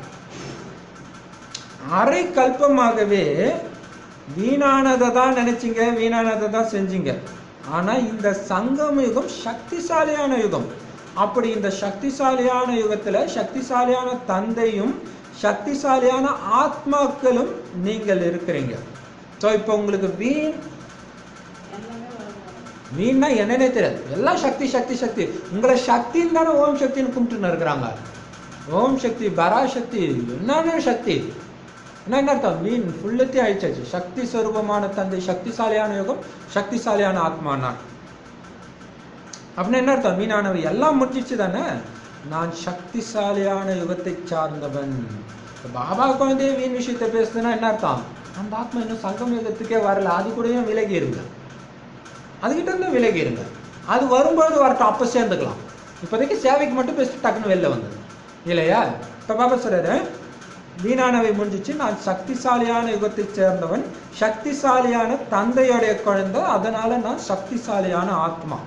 அரை கல்பமாகவே வீணானதை தான் நினைச்சீங்க வீணானதை தான் செஞ்சீங்க ஆனா இந்த சங்கம யுகம் சக்திசாலியான யுகம் அப்படி இந்த சக்திசாலியான யுகத்துல சக்திசாலியான தந்தையும் சக்திசாலியான ஆத்மாக்களும் நீங்கள் இருக்கிறீங்க ஸோ இப்போ உங்களுக்கு வீண் வீணா என்னன்னே தெரியாது எல்லாம் சக்தி சக்தி சக்தி உங்களை சக்தின்னு தானே ஓம் சக்தின்னு கும்பிட்டுன்னு இருக்கிறாங்க ஓம் சக்தி பராசக்தி என்னென்ன சக்தி என்ன என்ன அர்த்தம் வீண் ஃபுல்லத்தையும் அழிச்சாச்சு சக்தி ஸ்வரூபமான தந்தை சக்திசாலியான யுகம் சக்திசாலியான ஆத்மா நான் அப்படின்னா என்ன அர்த்தம் வீணானவை எல்லாம் முடிச்சிச்சு தானே நான் சக்திசாலியான யுகத்தை சார்ந்தவன் இப்ப பாபா குழந்தைய வீண் விஷயத்தை பேசுதுன்னா என்ன அர்த்தம் அந்த ஆத்மா இன்னும் சங்கம் யுகத்துக்கே வரல அது கூடயும் விலகி இருங்க அதுகிட்ட இருந்து விலகி இருங்க அது வரும்போது வரட்டும் அப்போ சேர்ந்துக்கலாம் இப்போதைக்கு சேவைக்கு மட்டும் பேசிட்டு டக்குன்னு வெளில வந்தது இல்லையா இப்போ பாபா சொல்றாரு வீணானவை முடிஞ்சிச்சு நான் சக்திசாலியான யுகத்தை சேர்ந்தவன் சக்திசாலியான தந்தையுடைய குழந்தை அதனால நான் சக்திசாலியான ஆத்மா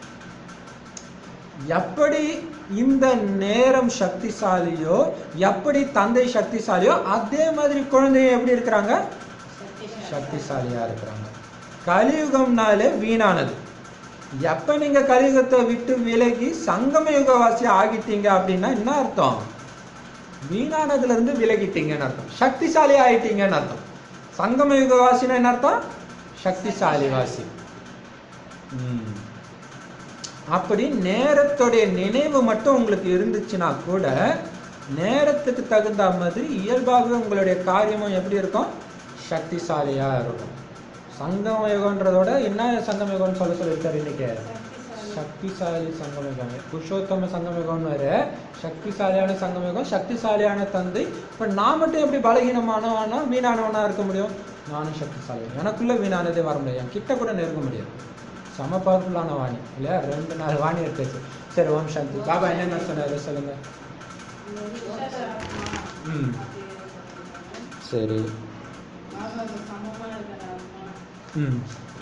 எப்படி இந்த நேரம் சக்திசாலியோ எப்படி தந்தை சக்திசாலியோ அதே மாதிரி குழந்தைங்க எப்படி இருக்கிறாங்க சக்திசாலியா இருக்கிறாங்க கலியுகம்னாலே வீணானது எப்ப நீங்க கலியுகத்தை விட்டு விலகி சங்கம யுகவாசி ஆகிட்டீங்க அப்படின்னா என்ன அர்த்தம் வீணானதுல இருந்து விலகிட்டீங்கன்னு அர்த்தம் சக்திசாலி ஆயிட்டீங்கன்னு அர்த்தம் சங்கம யுகவாசினா என்ன அர்த்தம் சக்திசாலி வாசி ம். அப்படி நேரத்துடைய நினைவு மட்டும் உங்களுக்கு இருந்துச்சுன்னா கூட நேரத்துக்கு தகுந்த மாதிரி இயல்பாகவே உங்களுடைய காரியமும் எப்படி இருக்கும் சக்திசாலியா இருக்கும் சங்கம யுகன்றதோட என்ன சங்கம யுகம்னு சொல்ல சொல்லியிருக்காரு இன்னைக்கு சக்திசாலி சங்கமயுகம் புருஷோத்தம சங்கமயுகம்னு வேறு சக்திசாலியான சங்கமயுகம் சக்திசாலியான தந்தை இப்போ நான் மட்டும் எப்படி பலகீனமானவனா வீணானவனா இருக்க முடியும் நானும் சக்திசாலி எனக்குள்ள வீணானதே வர முடியாது என் கிட்ட கூட நெருங்க முடியாது செம பவர்ஃபுல்லான வாணி இல்லையா ரெண்டு நாலு வாணி எடுத்துச்சு சரி ஓம் சாந்தி பாபா என்னென்ன சொன்னாரு சொல்லுங்க ம் சரி ம்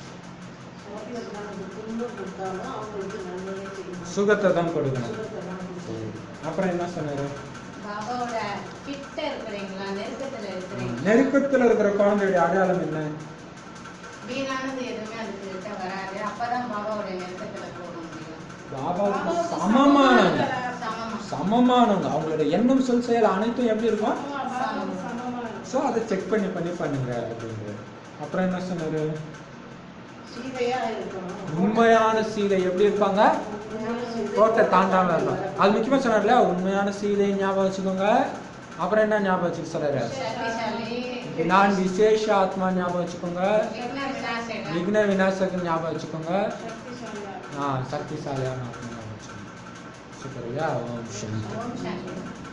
சுகத்தை தான் கொடுக்கணும் சரி அப்புறம் என்ன சொன்னாரு பாபாவோட கிட்ட இருக்கிறீங்களா நெருக்கத்துல இருக்கிறீங்களா நெருக்கத்துல இருக்கிற குழந்தையுடைய அடையாளம் என்ன வீணானது எதுவுமே அதுக்கு கிட்ட வராது அப்பதான் பாபாவோட நெருக்கத்துல போக முடியும் பாபாவுக்கு சமமானவங்க சமமா சமமானவங்க அவங்களோட எண்ணம் சொல் செயல் அனைத்தும் எப்படி இருக்கும் ஸோ அதை செக் பண்ணி பண்ணி பண்ணுங்க அப்படின்றது அப்புறம் என்ன சொன்னாரு உண்மையான சீதை எப்படி இருப்பாங்க கோட்டை தாண்டாம இருக்கும் அது முக்கியமா சொன்னார் இல்லையா உண்மையான சீதை ஞாபகம் வச்சுக்கோங்க அப்புறம் என்ன ஞாபகம் வச்சுக்க சொல்றாரு சக்திசாலி நான் விசேஷ ஆத்மா ஞாபகம் வச்சுக்கோங்க விக்ன விநாசகன் விக்ன விநாசகன் ஞாபகம் வச்சுக்கோங்க ஆ சக்திசாலியான ஆத்மா ஞாபகம் வச்சுக்கோங்க சூப்பர் ஐயா ஓம் சாந்தி ஓம் சாந்தி